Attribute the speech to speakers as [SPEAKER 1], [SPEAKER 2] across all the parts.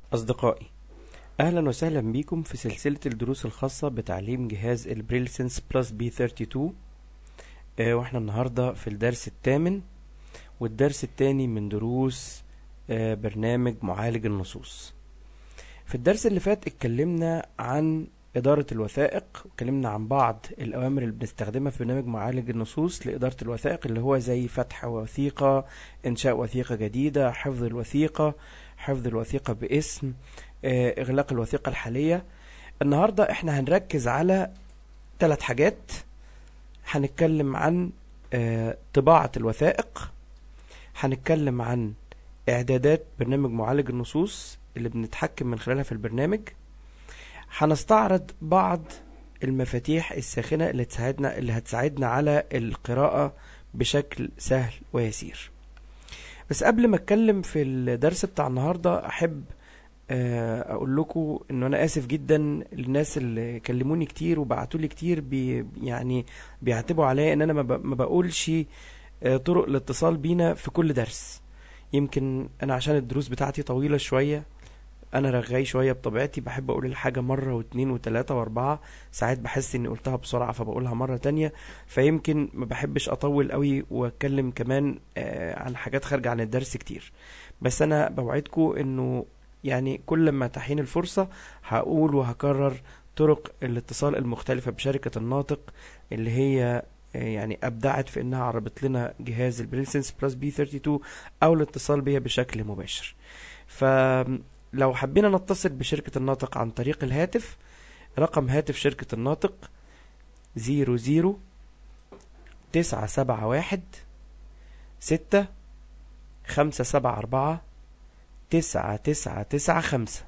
[SPEAKER 1] أصدقائي أهلا وسهلا بكم في سلسلة الدروس الخاصة بتعليم جهاز البريل سنس بلس بي 32 آه واحنا النهاردة في الدرس الثامن والدرس الثاني من دروس آه برنامج معالج النصوص في الدرس اللي فات اتكلمنا عن إدارة الوثائق واتكلمنا عن بعض الأوامر اللي بنستخدمها في برنامج معالج النصوص لإدارة الوثائق اللي هو زي فتح وثيقة إنشاء وثيقة جديدة حفظ الوثيقة حفظ الوثيقة باسم آه، إغلاق الوثيقة الحالية النهاردة احنا هنركز على ثلاث حاجات هنتكلم عن آه، طباعة الوثائق هنتكلم عن إعدادات برنامج معالج النصوص اللي بنتحكم من خلالها في البرنامج هنستعرض بعض المفاتيح الساخنة اللي تساعدنا اللي هتساعدنا على القراءة بشكل سهل ويسير بس قبل ما اتكلم في الدرس بتاع النهارده احب آه، اقول لكم ان انا اسف جدا للناس اللي كلموني كتير وبعتوا لي كتير بي يعني بيعتبوا عليا ان انا ما ب- ما بقولش آه، طرق الاتصال بينا في كل درس يمكن انا عشان الدروس بتاعتي طويلة شوية انا رغاي شوية بطبيعتي بحب اقول الحاجة مرة واتنين وتلاتة واربعة ساعات بحس اني قلتها بسرعة فبقولها مرة تانية فيمكن ما بحبش اطول قوي واتكلم كمان آه، عن حاجات خارجة عن الدرس كتير بس انا بوعدكم انه يعني كل ما تحين الفرصة هقول وهكرر طرق الاتصال المختلفة بشركة الناطق اللي هي آه، يعني أبدعت في إنها عربت لنا جهاز البريلسنس بلس بي 32 أو الاتصال بيها بشكل مباشر فلو حبينا نتصل بشركة الناطق عن طريق الهاتف رقم هاتف شركة الناطق زيرو زيرو تسعة سبعة واحد ستة خمسة سبعة أربعة تسعة تسعة تسعة خمسة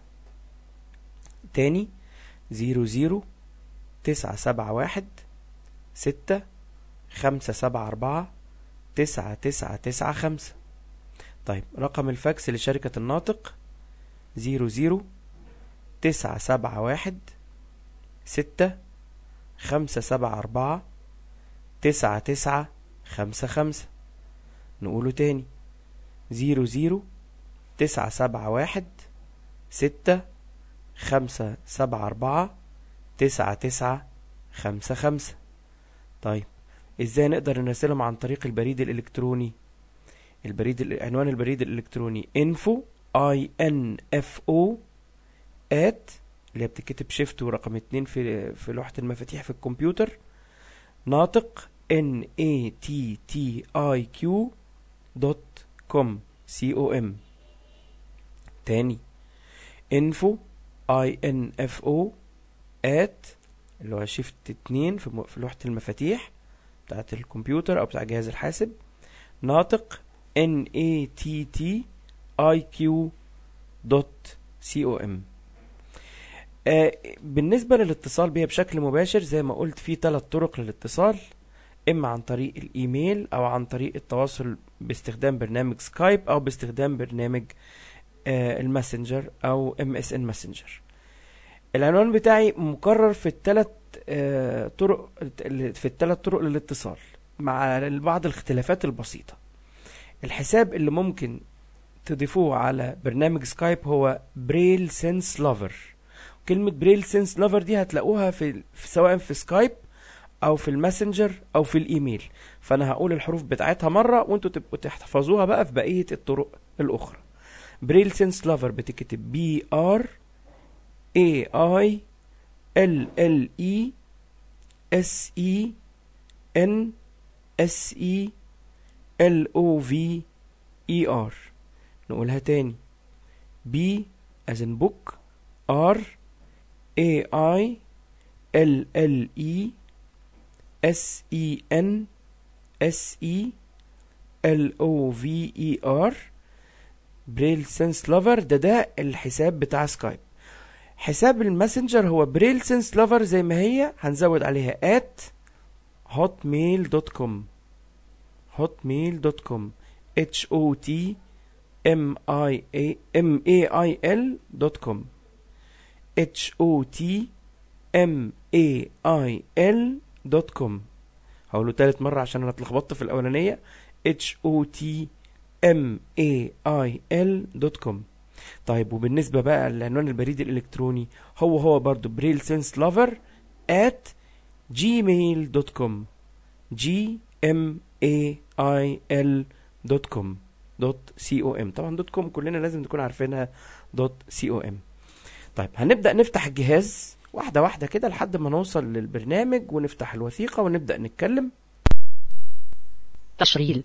[SPEAKER 1] تاني زيرو زيرو تسعة سبعة واحد ستة خمسة سبعة أربعة تسعة تسعة تسعة خمسة طيب رقم الفاكس لشركة الناطق زيرو زيرو تسعة سبعة واحد ستة خمسة سبعة أربعة تسعة تسعة خمسة خمسة نقوله تاني زيرو زيرو تسعة سبعة واحد ستة خمسة سبعة أربعة تسعة تسعة خمسة خمسة طيب ازاي نقدر نرسلهم عن طريق البريد الإلكتروني البريد عنوان البريد الإلكتروني info i n f o at اللي هي بتتكتب شيفت ورقم اتنين في في لوحة المفاتيح في الكمبيوتر ناطق n a t t i q دوت كوم c o m تاني info i n f o at اللي هو شيفت اتنين في, م- في لوحة المفاتيح بتاعت الكمبيوتر او بتاع جهاز الحاسب ناطق n a t t i q دوت c o m آه بالنسبة للاتصال بيها بشكل مباشر زي ما قلت في ثلاث طرق للاتصال اما عن طريق الايميل او عن طريق التواصل باستخدام برنامج سكايب او باستخدام برنامج آه، الماسنجر او ام اس ان ماسنجر العنوان بتاعي مكرر في الثلاث طرق في الثلاث طرق للاتصال مع بعض الاختلافات البسيطة الحساب اللي ممكن تضيفوه على برنامج سكايب هو بريل سينس لافر كلمة بريل سينس لافر دي هتلاقوها في في- سواء في سكايب او في الماسنجر او في الايميل فانا هقول الحروف بتاعتها مرة وانتوا تبقوا تحفظوها بقى في بقية الطرق الاخرى بريل سينس لافر بتكتب بي ار اي اي ال ال اي اس اي ان اس اي ال او في اي ار نقولها تاني بي as in book ار اي اي ال ال اي اس اي ان اس اي ال او في اي ار بريل سنس لافر ده ده الحساب بتاع سكايب حساب الماسنجر هو بريل سنس لافر زي ما هي هنزود عليها at hotmail.com hotmail.com h o t m i a m a i l دوت كوم h o t m a i l دوت كوم هقوله تالت مرة عشان انا اتلخبطت في الاولانية h o t m a i l دوت كوم طيب وبالنسبة بقى للعنوان البريد الإلكتروني هو هو برضو بريل سنس لافر at gmail.com g m a i l دوت كوم دوت سي او ام طبعا دوت كوم كلنا لازم نكون عارفينها دوت سي او ام طيب هنبدأ نفتح الجهاز واحدة واحدة كده لحد ما نوصل للبرنامج ونفتح الوثيقة ونبدأ نتكلم
[SPEAKER 2] تشغيل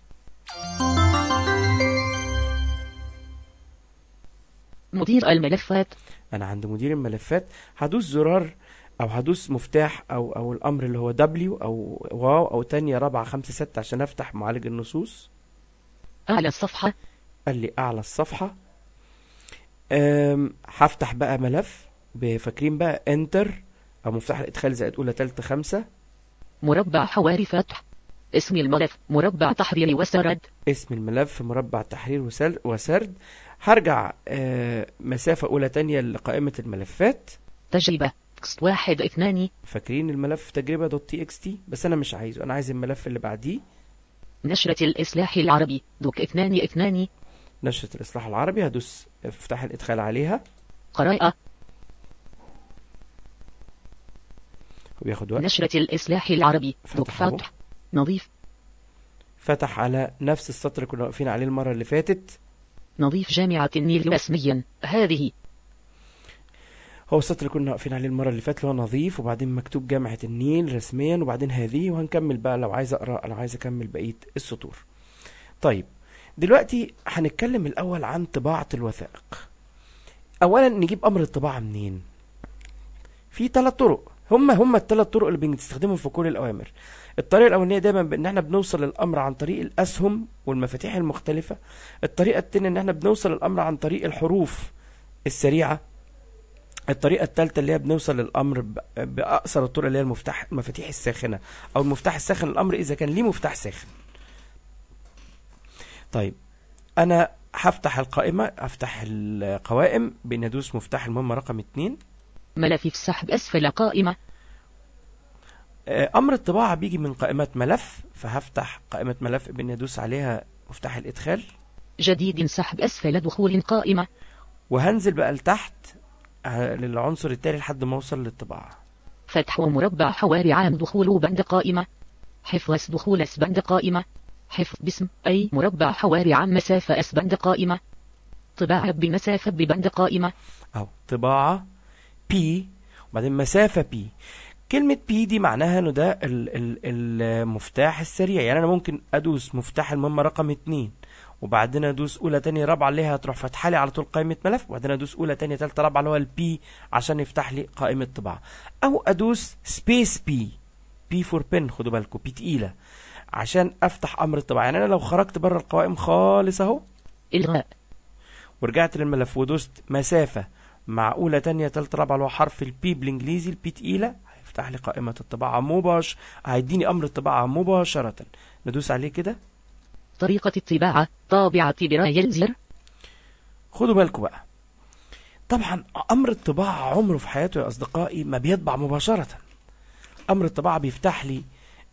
[SPEAKER 2] مدير الملفات
[SPEAKER 1] انا عند مدير الملفات هدوس زرار او هدوس مفتاح او او الامر اللي هو دبليو او واو او تانية رابعة خمسة ستة عشان افتح معالج النصوص
[SPEAKER 2] أعلى الصفحة
[SPEAKER 1] قال لي اعلى الصفحة أم، هفتح بقى ملف فاكرين بقى انتر او مفتاح الادخال زائد اولى تالتة خمسة
[SPEAKER 2] مربع حواري فتح اسم الملف مربع تحرير وسرد
[SPEAKER 1] اسم الملف مربع تحرير وسل- وسرد هرجع آه، مسافة أولى تانية لقائمة الملفات
[SPEAKER 2] تجربة تكست واحد اثنان
[SPEAKER 1] فاكرين الملف تجربة دوت تي اكس تي بس أنا مش عايزه أنا عايز الملف اللي بعديه
[SPEAKER 2] نشرة الإصلاح العربي دوك اثنان اثنان
[SPEAKER 1] نشرة الإصلاح العربي هدوس مفتاح الإدخال عليها
[SPEAKER 2] قراءة
[SPEAKER 1] وبياخد وقت
[SPEAKER 2] نشرة الإصلاح العربي دوك
[SPEAKER 1] فتح أهو.
[SPEAKER 2] فتح نظيف
[SPEAKER 1] فتح على نفس السطر اللي كنا واقفين عليه المرة اللي فاتت
[SPEAKER 2] نظيف جامعة النيل رسميا هذه
[SPEAKER 1] هو السطر اللي كنا واقفين عليه المرة اللي فاتت اللي هو نظيف وبعدين مكتوب جامعة النيل رسميا وبعدين هذه وهنكمل بقى لو عايز أقرأ لو عايز أكمل بقية السطور طيب دلوقتي هنتكلم الأول عن طباعة الوثائق أولا نجيب أمر الطباعة منين في ثلاث طرق هم هم الثلاث طرق اللي بنستخدمهم في كل الأوامر الطريقة الأولانية دايما بإن احنا بنوصل للأمر عن طريق الأسهم والمفاتيح المختلفة الطريقة التانية إن احنا بنوصل للأمر عن طريق الحروف السريعة الطريقة الثالثة اللي هي بنوصل للأمر ب- بأقصر الطرق اللي هي المفتاح المفاتيح الساخنة أو المفتاح الساخن الأمر إذا كان ليه مفتاح ساخن. طيب أنا هفتح القائمة أفتح القوائم بإن أدوس مفتاح المهمة رقم اتنين
[SPEAKER 2] ملف السحب أسفل قائمة
[SPEAKER 1] آه، أمر الطباعة بيجي من قائمة ملف فهفتح قائمة ملف بإن أدوس عليها مفتاح الإدخال
[SPEAKER 2] جديد سحب أسفل دخول قائمة
[SPEAKER 1] وهنزل بقى لتحت آه، للعنصر التالي لحد ما أوصل للطباعة.
[SPEAKER 2] فتح ومربع حواري عام دخول بند قائمة حفظ دخول اس بند قائمة حفظ باسم أي مربع حواري عام مسافة اس بند قائمة طباعة بمسافة ببند قائمة
[SPEAKER 1] اهو طباعة بي وبعدين مسافة بي كلمة بي دي معناها انه ده ال- ال- المفتاح السريع يعني انا ممكن ادوس مفتاح المهمة رقم اتنين وبعدين ادوس اولى تانية رابعة اللي هي هتروح فاتحة لي على طول قائمة ملف وبعدين ادوس اولى تانية تالتة رابعة اللي هو البي عشان يفتح لي قائمة طباعة او ادوس سبيس بي بي فور بن خدوا بالكم بي تقيلة عشان افتح امر الطباعة يعني انا لو خرجت بره القوائم خالص اهو
[SPEAKER 2] إلغاء
[SPEAKER 1] ورجعت للملف ودوست مسافة مع أولى تانية تالتة رابعة اللي هو حرف البي بالإنجليزي البي تقيلة هيفتح لي قائمة الطباعة مباشر هيديني أمر الطباعة مباشرة ندوس عليه كده
[SPEAKER 2] طريقة الطباعة طابعة برايل زر
[SPEAKER 1] خدوا بالكم بقى طبعا أمر الطباعة عمره في حياته يا أصدقائي ما بيطبع مباشرة أمر الطباعة بيفتح لي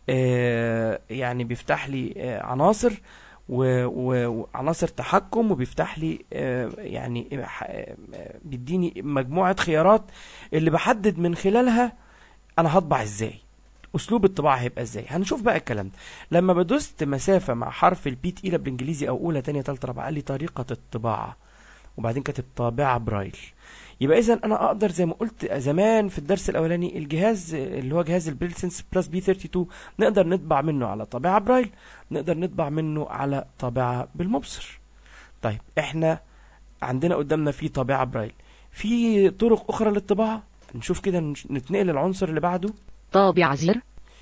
[SPEAKER 1] آه يعني بيفتح لي آه عناصر و- و- وعناصر تحكم وبيفتح لي آه، يعني ح- آه، بيديني مجموعة خيارات اللي بحدد من خلالها انا هطبع ازاي اسلوب الطباعة هيبقى ازاي هنشوف بقى الكلام ده لما بدوست مسافة مع حرف البي تقيلة بالانجليزي او اولى تانية تالتة رابعة قال لي طريقة الطباعة وبعدين كاتب طابعة برايل يبقى اذا انا اقدر زي ما قلت زمان في الدرس الاولاني الجهاز اللي هو جهاز البريلسنس بلس بي 32 نقدر نطبع منه على طابعة برايل نقدر نطبع منه على طابعة بالمبصر طيب احنا عندنا قدامنا في طابعة برايل في طرق اخرى للطباعة نشوف كده نش- نتنقل للعنصر اللي بعده
[SPEAKER 2] طابع زر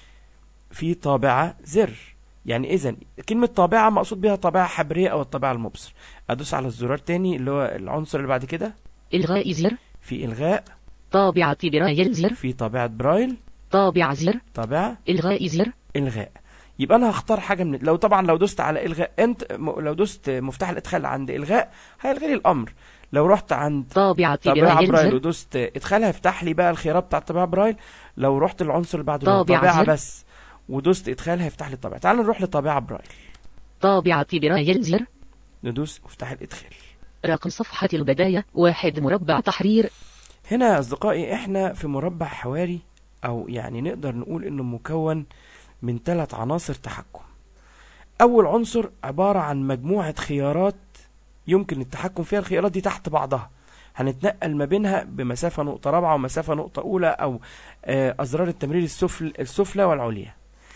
[SPEAKER 1] في طابعة زر يعني اذا كلمة طابعة مقصود بها طابعة حبرية او الطابعة المبصر ادوس على الزرار تاني اللي هو العنصر اللي بعد كده
[SPEAKER 2] إلغاء زر
[SPEAKER 1] في الغاء
[SPEAKER 2] طابعة برايل زر
[SPEAKER 1] في طابعة برايل
[SPEAKER 2] طابع زر
[SPEAKER 1] طابعة
[SPEAKER 2] إلغاء زر
[SPEAKER 1] الغاء يبقى انا هختار حاجه من لو طبعا لو دوست على الغاء انت م- لو دوست مفتاح الادخال عند الغاء هيلغي لي الامر لو رحت عند
[SPEAKER 2] طابعة
[SPEAKER 1] طابعه
[SPEAKER 2] برايل
[SPEAKER 1] برايل
[SPEAKER 2] زر
[SPEAKER 1] ودوست ادخال هيفتح لي بقى الخيارات بتاع طابعه برايل لو رحت للعنصر اللي بعده اللي هو
[SPEAKER 2] طابعة
[SPEAKER 1] طابعه
[SPEAKER 2] زر.
[SPEAKER 1] بس ودوست ادخال هيفتح لي الطابعه تعال نروح لطابعه برايل
[SPEAKER 2] طابعة برايل زر
[SPEAKER 1] ندوس مفتاح الادخال
[SPEAKER 2] رقم صفحة البداية واحد مربع تحرير
[SPEAKER 1] هنا يا أصدقائي إحنا في مربع حواري أو يعني نقدر نقول إنه مكون من ثلاث عناصر تحكم أول عنصر عبارة عن مجموعة خيارات يمكن التحكم فيها الخيارات دي تحت بعضها هنتنقل ما بينها بمسافة نقطة رابعة ومسافة نقطة أولى أو آه، أزرار التمرير السفل السفلى والعليا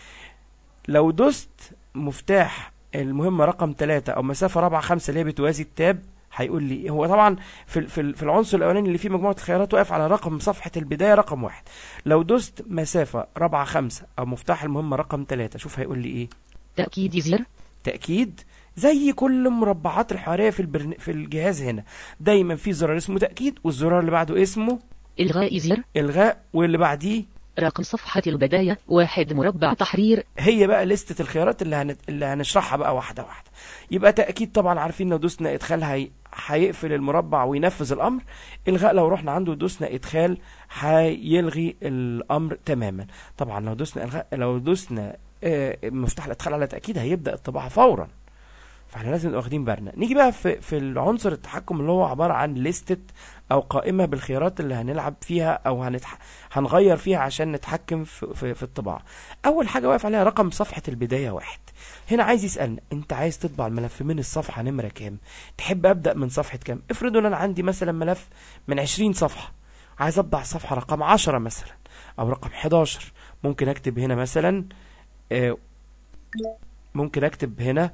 [SPEAKER 1] لو دوست مفتاح المهمة رقم ثلاثة أو مسافة رابعة خمسة اللي هي بتوازي التاب هيقول لي هو طبعا في ال- في ال- في العنصر الاولاني اللي فيه مجموعه الخيارات واقف على رقم صفحه البدايه رقم واحد لو دوست مسافه رابعه خمسة او مفتاح المهمه رقم ثلاثة شوف هيقول لي ايه
[SPEAKER 2] تأكيد زر
[SPEAKER 1] تأكيد زي كل مربعات الحوارية في البرن... في الجهاز هنا دايما في زرار اسمه تأكيد والزرار اللي بعده اسمه
[SPEAKER 2] إلغاء زر
[SPEAKER 1] إلغاء واللي بعديه
[SPEAKER 2] رقم صفحة البداية واحد مربع تحرير
[SPEAKER 1] هي بقى لستة الخيارات اللي هن... اللي هنشرحها بقى واحدة واحدة يبقى تأكيد طبعا عارفين لو دوسنا إدخال هي... هيقفل المربع وينفذ الأمر إلغاء لو رحنا عنده دوسنا إدخال هيلغي الأمر تماما طبعا لو دوسنا إلغاء لو دوسنا آه، مفتاح الإدخال على تأكيد هيبدأ الطباعة فورا فاحنا لازم نبقى واخدين بالنا نيجي بقى في في العنصر التحكم اللي هو عباره عن لستة او قائمه بالخيارات اللي هنلعب فيها او هنتح... هنغير فيها عشان نتحكم في, في, في الطباعه اول حاجه واقف عليها رقم صفحه البدايه واحد هنا عايز يسالنا انت عايز تطبع الملف من الصفحه نمره كام تحب ابدا من صفحه كام افرضوا ان انا عندي مثلا ملف من 20 صفحه عايز اطبع صفحه رقم 10 مثلا او رقم 11 ممكن اكتب هنا مثلا آه، ممكن اكتب هنا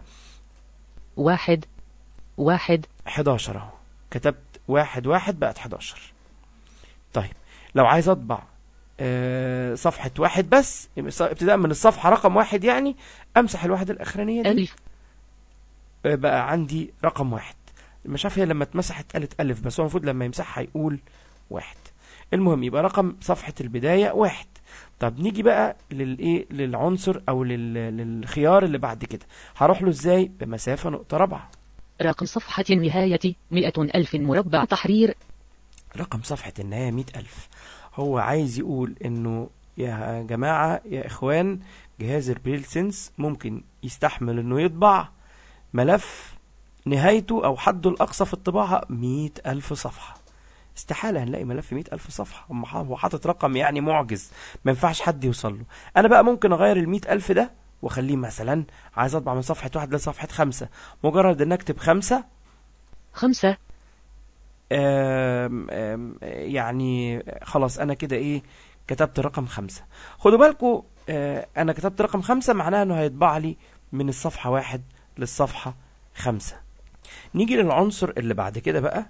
[SPEAKER 2] واحد واحد
[SPEAKER 1] 11 اهو كتبت واحد واحد بقت 11 طيب لو عايز اطبع آه، صفحة واحد بس ابتداء من الصفحة رقم واحد يعني امسح الواحد الاخرانية دي
[SPEAKER 2] ألف
[SPEAKER 1] آه، بقى عندي رقم واحد مش عارف هي لما اتمسحت قالت الف بس هو المفروض لما يمسحها يقول واحد المهم يبقى رقم صفحة البداية واحد طب نيجي بقى للايه للعنصر او لل... للخيار اللي بعد كده هروح له ازاي بمسافة نقطة رابعة
[SPEAKER 2] رقم صفحة النهاية مئة ألف مربع تحرير
[SPEAKER 1] رقم صفحة النهاية مئة ألف هو عايز يقول إنه يا جماعة يا إخوان جهاز البريل سنس ممكن يستحمل إنه يطبع ملف نهايته أو حده الأقصى في الطباعة مئة ألف صفحة استحالة هنلاقي ملف مئة ألف صفحة هم ح- هو حاطط رقم يعني معجز ما ينفعش حد يوصل له أنا بقى ممكن أغير المئة ألف ده وأخليه مثلا عايز أطبع من صفحة واحد لصفحة خمسة مجرد إن أكتب خمسة
[SPEAKER 2] خمسة
[SPEAKER 1] آم آم يعني خلاص انا كده ايه كتبت رقم خمسة خدوا بالكم انا كتبت رقم خمسة معناها انه هيطبع لي من الصفحة واحد للصفحة خمسة نيجي للعنصر اللي بعد كده بقى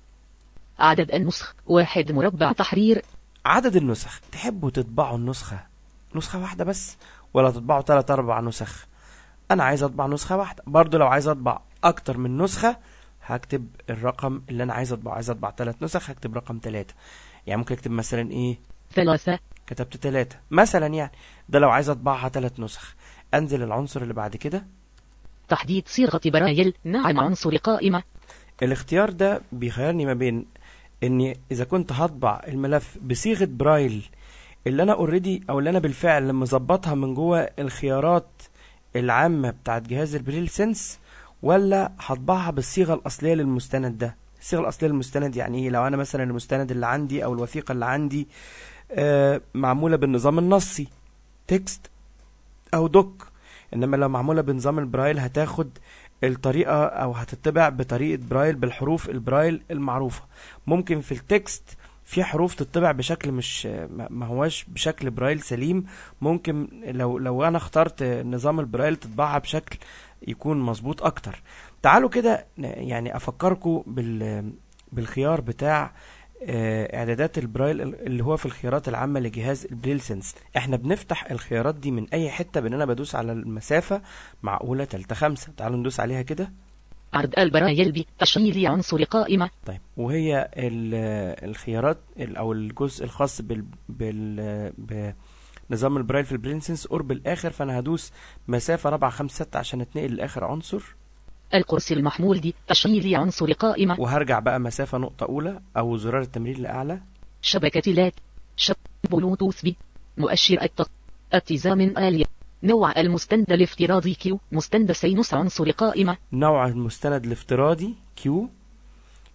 [SPEAKER 2] عدد النسخ واحد مربع تحرير
[SPEAKER 1] عدد النسخ تحبوا تطبعوا النسخة نسخة واحدة بس ولا تطبعوا ثلاث اربع نسخ انا عايز اطبع نسخة واحدة برضو لو عايز اطبع اكتر من نسخة هكتب الرقم اللي انا عايز اطبعه عايز اطبع ثلاث نسخ هكتب رقم ثلاثة يعني ممكن اكتب مثلا ايه
[SPEAKER 2] ثلاثة
[SPEAKER 1] كتبت ثلاثة مثلا يعني ده لو عايز اطبعها ثلاث نسخ انزل العنصر اللي بعد كده
[SPEAKER 2] تحديد صيغة برايل نعم عنصر قائمة
[SPEAKER 1] الاختيار ده بيخيرني ما بين اني اذا كنت هطبع الملف بصيغة برايل اللي انا اوريدي او اللي انا بالفعل مظبطها من جوه الخيارات العامة بتاعت جهاز البريل سنس ولا هطبعها بالصيغة الأصلية للمستند ده الصيغة الأصلية للمستند يعني ايه لو انا مثلا المستند اللي عندي او الوثيقة اللي عندي آه معمولة بالنظام النصي تكست او دوك انما لو معمولة بنظام البرايل هتاخد الطريقة او هتتبع بطريقة برايل بالحروف البرايل المعروفة ممكن في التكست في حروف تطبع بشكل مش ما ما هواش بشكل برايل سليم ممكن لو لو انا اخترت نظام البرايل تطبعها بشكل يكون مظبوط اكتر تعالوا كده ن- يعني افكركم بال بالخيار بتاع آه، اعدادات البرايل اللي هو في الخيارات العامه لجهاز البريل سنس احنا بنفتح الخيارات دي من اي حته بان انا بدوس على المسافه معقوله تالتة خمسة تعالوا ندوس عليها كده
[SPEAKER 2] عرض البرايل بتشغيل عنصر قائمة
[SPEAKER 1] طيب وهي ال- الخيارات ال- او الجزء الخاص بال بال بنظام البرايل في البرينسنس قرب الاخر فانا هدوس مسافه رابعة خمسة ستة عشان اتنقل لاخر عنصر
[SPEAKER 2] القرص المحمول دي تشغيل عنصر قائمة
[SPEAKER 1] وهرجع بقى مسافه نقطه اولى او زرار التمرير لاعلى
[SPEAKER 2] شبكة لات شب بلوتوث بي مؤشر الت... اتزام آلية نوع المستند الافتراضي كيو مستند سينوس عنصر قائمة
[SPEAKER 1] نوع المستند الافتراضي كيو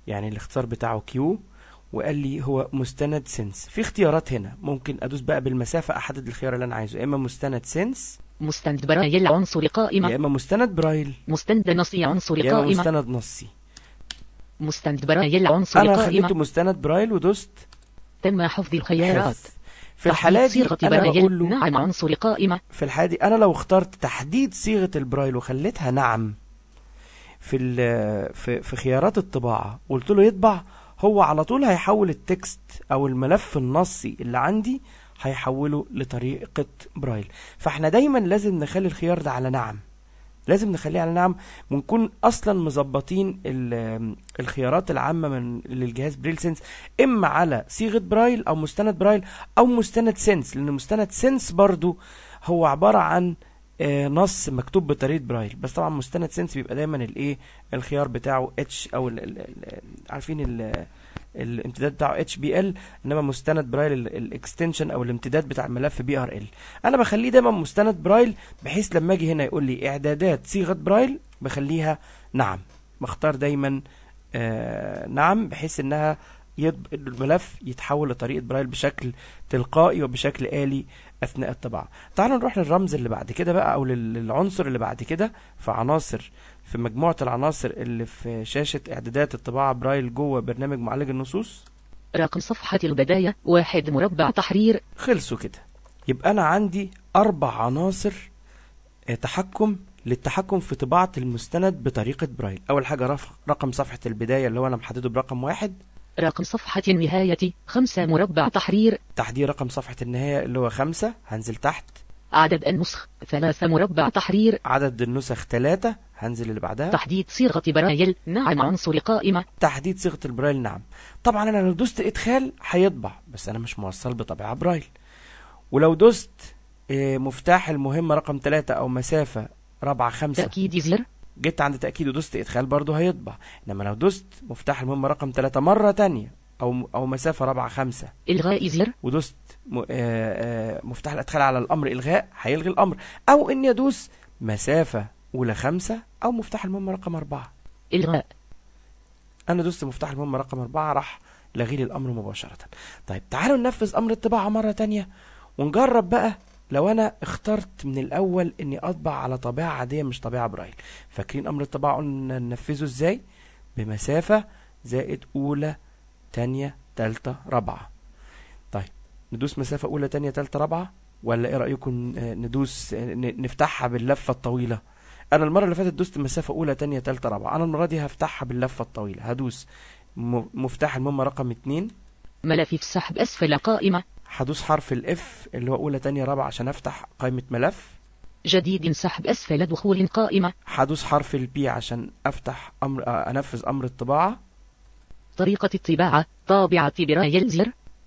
[SPEAKER 1] يعني الاختصار بتاعه كيو وقال لي هو مستند سنس في اختيارات هنا ممكن ادوس بقى بالمسافه احدد الخيار اللي انا عايزه يا اما مستند سنس
[SPEAKER 2] مستند برايل عنصر
[SPEAKER 1] يا
[SPEAKER 2] قائمة
[SPEAKER 1] اما مستند برايل
[SPEAKER 2] مستند نصي عنصر
[SPEAKER 1] يا اما
[SPEAKER 2] قائمة
[SPEAKER 1] مستند نصي
[SPEAKER 2] مستند برايل عنصر
[SPEAKER 1] انا
[SPEAKER 2] قائمة
[SPEAKER 1] خليته مستند برايل ودوست
[SPEAKER 2] تم حفظ الخيارات
[SPEAKER 1] حفظ في الحالة دي
[SPEAKER 2] صيغة
[SPEAKER 1] انا
[SPEAKER 2] برايل
[SPEAKER 1] بقول له
[SPEAKER 2] نعم عنصر قائمة
[SPEAKER 1] في الحالة دي انا لو اخترت تحديد صيغة البرايل وخليتها نعم في ال- في في خيارات الطباعة وقلت له يطبع هو على طول هيحول التكست او الملف النصي اللي عندي هيحوله لطريقة برايل فاحنا دايما لازم نخلي الخيار ده على نعم لازم نخليه على نعم ونكون اصلا مظبطين ال- الخيارات العامه من للجهاز بريل سنس اما على صيغه برايل او مستند برايل او مستند سنس لان مستند سنس برضو هو عباره عن آه، نص مكتوب بطريقه برايل بس طبعا مستند سنس بيبقى دايما الايه الخيار بتاعه اتش او ال ال ال عارفين ال الامتداد بتاعه اتش بي ال انما مستند برايل الاكستنشن او الامتداد بتاع الملف بي ار ال انا بخليه دايما مستند برايل بحيث لما اجي هنا يقول لي اعدادات صيغه برايل بخليها نعم بختار دايما آه نعم بحيث انها يض... الملف يتحول لطريقه برايل بشكل تلقائي وبشكل آلي اثناء الطباعه تعالوا نروح للرمز اللي بعد كده بقى او لل- للعنصر اللي بعد كده في عناصر في مجموعه العناصر اللي في شاشه اعدادات الطباعه برايل جوه برنامج معالج النصوص
[SPEAKER 2] رقم صفحة البداية واحد مربع تحرير
[SPEAKER 1] خلصوا كده يبقى انا عندي اربع عناصر آه، تحكم للتحكم في طباعة المستند بطريقة برايل أول حاجة رف- رقم صفحة البداية اللي هو أنا محدده برقم واحد
[SPEAKER 2] رقم صفحة النهاية خمسة مربع تحرير
[SPEAKER 1] تحديد رقم صفحة النهاية اللي هو خمسة هنزل تحت
[SPEAKER 2] عدد النسخ ثلاثة مربع تحرير
[SPEAKER 1] عدد النسخ ثلاثة هنزل اللي بعدها
[SPEAKER 2] تحديد صيغة برايل نعم عنصر قائمة
[SPEAKER 1] تحديد صيغة البرايل نعم طبعا أنا لو دوست إدخال هيطبع بس أنا مش موصل بطبيعة برايل ولو دوست آه، مفتاح المهمة رقم ثلاثة أو مسافة رابعة خمسة
[SPEAKER 2] تأكيد زر
[SPEAKER 1] جيت عند تأكيد ودوست إدخال برضه هيطبع إنما لو دوست مفتاح المهمة رقم ثلاثة مرة تانية أو أو مسافة رابعة خمسة
[SPEAKER 2] إلغاء زر
[SPEAKER 1] ودوست م- آه، آه، مفتاح الإدخال على الأمر إلغاء هيلغي الأمر أو إني أدوس مسافة أولى خمسة أو مفتاح المهمة رقم أربعة
[SPEAKER 2] إلغاء
[SPEAKER 1] أنا دوست مفتاح المهمة رقم أربعة راح لغي لي الأمر مباشرة طيب تعالوا ننفذ أمر الطباعة مرة تانية ونجرب بقى لو أنا اخترت من الأول إني أطبع على طبيعة عادية مش طبيعة برايل فاكرين أمر الطباعة قلنا ننفذه إزاي بمسافة زائد أولى تانية تالتة رابعة طيب ندوس مسافة أولى تانية تالتة رابعة ولا إيه رأيكم آه، ندوس آه، ن- نفتحها باللفة الطويلة أنا المرة اللي فاتت دوست مسافة أولى تانية تالتة رابعة أنا المرة دي هفتحها باللفة الطويلة هدوس م- مفتاح المهمة رقم اتنين
[SPEAKER 2] ملف السحب أسفل قائمة
[SPEAKER 1] هدوس حرف الاف اللي هو أولى تانية رابعة عشان أفتح قائمة ملف
[SPEAKER 2] جديد سحب أسفل دخول قائمة
[SPEAKER 1] هدوس حرف البي عشان أفتح أمر آه، أنفذ أمر الطباعة
[SPEAKER 2] طريقة الطباعة طابعة برايل زر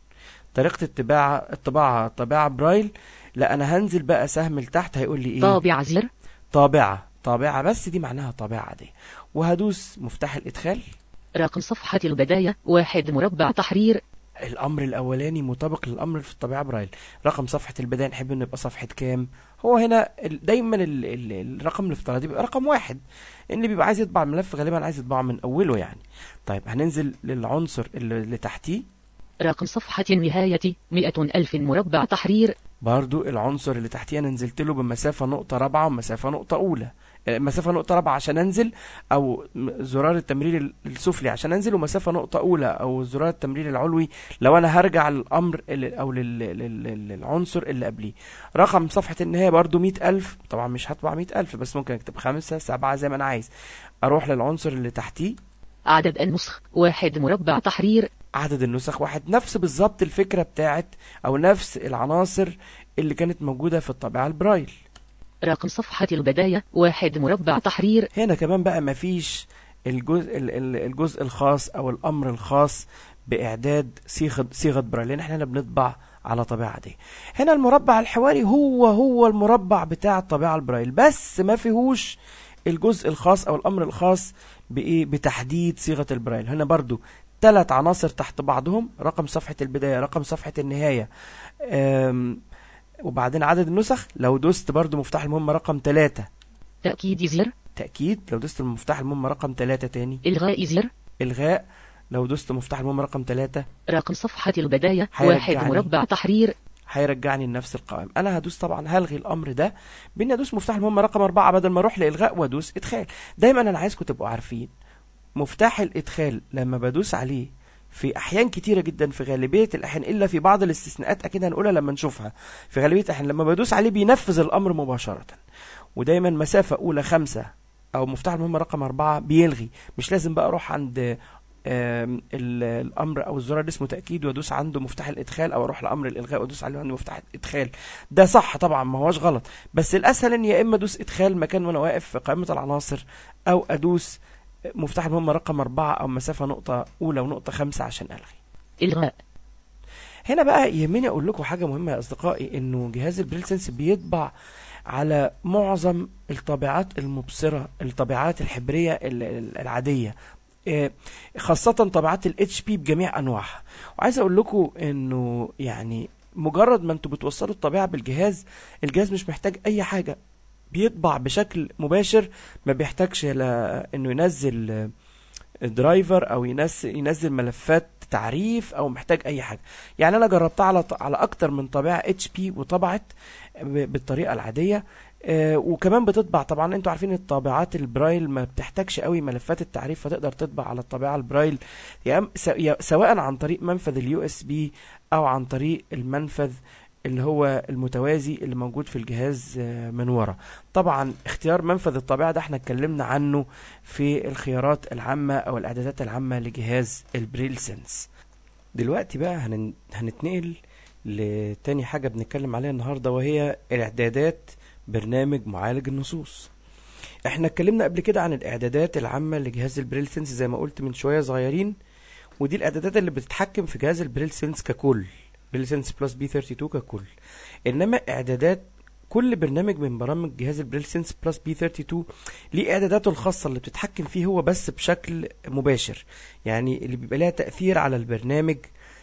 [SPEAKER 1] طريقة الطباعة الطباعة طباعة برايل لا أنا هنزل بقى سهم لتحت هيقول لي إيه
[SPEAKER 2] طابع زر
[SPEAKER 1] طابعة طابعة بس دي معناها طابعة عادية وهدوس مفتاح الإدخال
[SPEAKER 2] رقم صفحة البداية واحد مربع تحرير
[SPEAKER 1] الأمر الأولاني مطابق للأمر في الطبيعة برايل رقم صفحة البداية نحب إنه يبقى صفحة كام هو هنا ال- دايما ال ال الرقم الافتراضي بيبقى رقم واحد اللي بيبقى عايز يطبع الملف غالبا عايز يطبعه من أوله يعني طيب هننزل للعنصر اللي, اللي تحتيه
[SPEAKER 2] رقم صفحة النهاية مئة ألف مربع تحرير
[SPEAKER 1] برضو العنصر اللي تحتيه انا نزلت له بمسافة نقطة رابعة ومسافة نقطة أولى آه، مسافة نقطة رابعة عشان أنزل أو م- زرار التمرير ال- السفلي عشان أنزل ومسافة نقطة أولى أو زرار التمرير العلوي لو أنا هرجع للأمر اللي أو لل- لل- لل- للعنصر اللي قبليه رقم صفحة النهاية برضو مئة ألف طبعا مش هطبع مئة ألف بس ممكن أكتب خمسة سبعة زي ما أنا عايز أروح للعنصر اللي تحتيه
[SPEAKER 2] عدد النسخ واحد مربع تحرير
[SPEAKER 1] عدد النسخ واحد نفس بالظبط الفكرة بتاعت أو نفس العناصر اللي كانت موجودة في الطابعة البرايل
[SPEAKER 2] رقم صفحة البداية واحد مربع تحرير
[SPEAKER 1] هنا كمان بقى مفيش الجزء ال- ال- الجزء الخاص او الامر الخاص باعداد صيغه صيغه برايل لان احنا هنا بنطبع على طبيعه دي هنا المربع الحواري هو هو المربع بتاع الطبيعه البرايل بس ما فيهوش الجزء الخاص او الامر الخاص بايه بتحديد صيغه البرايل هنا برضو ثلاث عناصر تحت بعضهم رقم صفحه البدايه رقم صفحه النهايه أم وبعدين عدد النسخ لو دوست برضو مفتاح المهمه رقم ثلاثة
[SPEAKER 2] تأكيد زر
[SPEAKER 1] تأكيد لو دوست المفتاح المهمة رقم ثلاثة تاني
[SPEAKER 2] إلغاء زر
[SPEAKER 1] إلغاء لو دوست مفتاح المهمة رقم ثلاثة
[SPEAKER 2] رقم صفحة البداية
[SPEAKER 1] هيرجعني.
[SPEAKER 2] واحد مربع تحرير
[SPEAKER 1] هيرجعني لنفس القائمة انا هدوس طبعا هلغي الامر ده باني ادوس مفتاح المهمة رقم أربعة بدل ما اروح لالغاء وادوس ادخال دايما انا عايزكم تبقوا عارفين مفتاح الادخال لما بدوس عليه في احيان كتيره جدا في غالبيه الاحيان الا في بعض الاستثناءات اكيد هنقولها لما نشوفها في غالبيه الاحيان لما بدوس عليه بينفذ الامر مباشره ودايما مسافه اولى خمسة او مفتاح المهمه رقم أربعة بيلغي مش لازم بقى اروح عند آم، ال- الامر او الزرار اللي اسمه تاكيد وادوس عنده مفتاح الادخال او اروح لامر الالغاء وادوس عليه عنده مفتاح الادخال ده صح طبعا ما هوش غلط بس الاسهل ان يا اما ادوس ادخال مكان وانا واقف في قائمه العناصر او ادوس مفتاح المهمه رقم أربعة او مسافه نقطه اولى ونقطه خمسة عشان الغي
[SPEAKER 2] إلغاء
[SPEAKER 1] هنا بقى يهمني اقول لكم حاجه مهمه يا اصدقائي انه جهاز البريل سنس بيطبع على معظم الطابعات المبصره الطابعات الحبريه ال- ال- العاديه آه، خاصه طابعات الاتش بي بجميع انواعها وعايز اقول لكم انه يعني مجرد ما انتوا بتوصلوا الطبيعه بالجهاز الجهاز مش محتاج اي حاجه بيطبع بشكل مباشر ما بيحتاجش لا انه ينزل آه، درايفر او ينزل ينزل ملفات تعريف او محتاج اي حاجه يعني انا جربتها على على اكتر من طابعه اتش بي وطبعت ب- بالطريقه العاديه آه، وكمان بتطبع طبعا انتوا عارفين الطابعات البرايل ما بتحتاجش قوي ملفات التعريف فتقدر تطبع على الطابعه البرايل يا أم- س- يا- سواء عن طريق منفذ اليو اس بي او عن طريق المنفذ اللي هو المتوازي اللي موجود في الجهاز آه، من ورا طبعا اختيار منفذ الطابعه ده احنا اتكلمنا عنه في الخيارات العامه او الاعدادات العامه لجهاز البريل سنس دلوقتي بقى هنن... هنتنقل لتاني حاجة بنتكلم عليها النهاردة وهي إعدادات برنامج معالج النصوص احنا اتكلمنا قبل كده عن الإعدادات العامة لجهاز البريل سنس زي ما قلت من شوية صغيرين ودي الإعدادات اللي بتتحكم في جهاز البريل سنس ككل بريل سنس بلس بي 32 ككل إنما إعدادات كل برنامج من برامج جهاز البريل سنس بلس بي 32 ليه اعداداته الخاصه اللي بتتحكم فيه هو بس بشكل مباشر يعني اللي بيبقى لها تاثير على البرنامج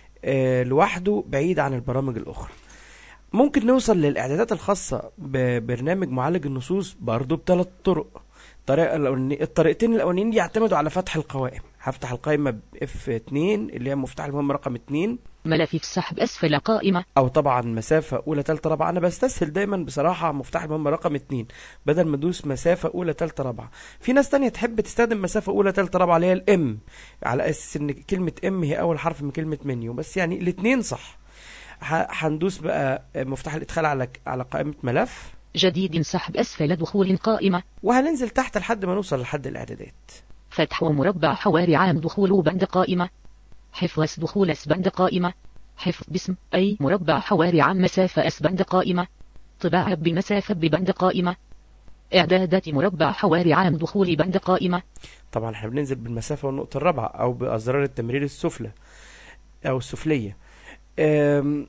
[SPEAKER 1] آه، لوحده بعيد عن البرامج الاخرى ممكن نوصل للاعدادات الخاصه ببرنامج معالج النصوص برضه بثلاث طرق الطريقه الأولانية الطريقتين الاولانيين يعتمدوا على فتح القوائم هفتح القائمه ب F2 اللي هي مفتاح المهمه رقم 2
[SPEAKER 2] ملف السحب أسفل قائمة
[SPEAKER 1] او طبعا مسافه اولى تالتة رابعه انا بستسهل دايما بصراحه مفتاح المهمه رقم اتنين بدل ما ادوس مسافه اولى تالتة رابعه في ناس تانية تحب تستخدم مسافه اولى تالتة رابعه اللي هي الام على اساس ان كلمه ام هي اول حرف من كلمه منيو بس يعني الاتنين صح ه- هندوس بقى مفتاح الادخال على على قائمه ملف
[SPEAKER 2] جديد سحب أسفل دخول قائمة
[SPEAKER 1] وهننزل تحت لحد ما نوصل لحد الاعدادات
[SPEAKER 2] فتح ومربع حواري عام دخول بند قائمة حفظ دخول اس بند قائمة حفظ باسم أي مربع حواري عام مسافة اس بند قائمة طباعة بمسافة ببند قائمة إعدادات مربع حواري عام دخول بند قائمة
[SPEAKER 1] طبعا احنا بننزل بالمسافة والنقطة الرابعة أو بأزرار التمرير السفلى أو السفلية أم،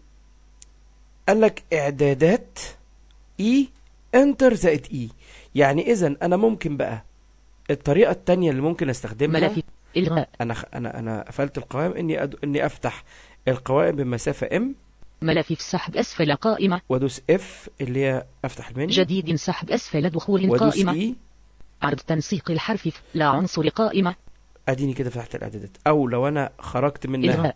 [SPEAKER 1] قال لك إعدادات إي انتر زائد إي يعني إذا أنا ممكن بقى الطريقة التانية اللي ممكن استخدمها
[SPEAKER 2] ملف إلغاء
[SPEAKER 1] أنا خ- أنا أنا قفلت القوائم إني أد... إني أفتح القوائم بمسافة إم
[SPEAKER 2] ملف سحب أسفل قائمة
[SPEAKER 1] وأدوس إف اللي هي أفتح المنيو
[SPEAKER 2] جديد سحب أسفل دخول
[SPEAKER 1] وأدوس
[SPEAKER 2] قائمة
[SPEAKER 1] إي
[SPEAKER 2] عرض تنسيق الحرف ف- لا عنصر قائمة
[SPEAKER 1] أديني كده فتحت الإعدادات أو لو أنا خرجت منها
[SPEAKER 2] إلغاء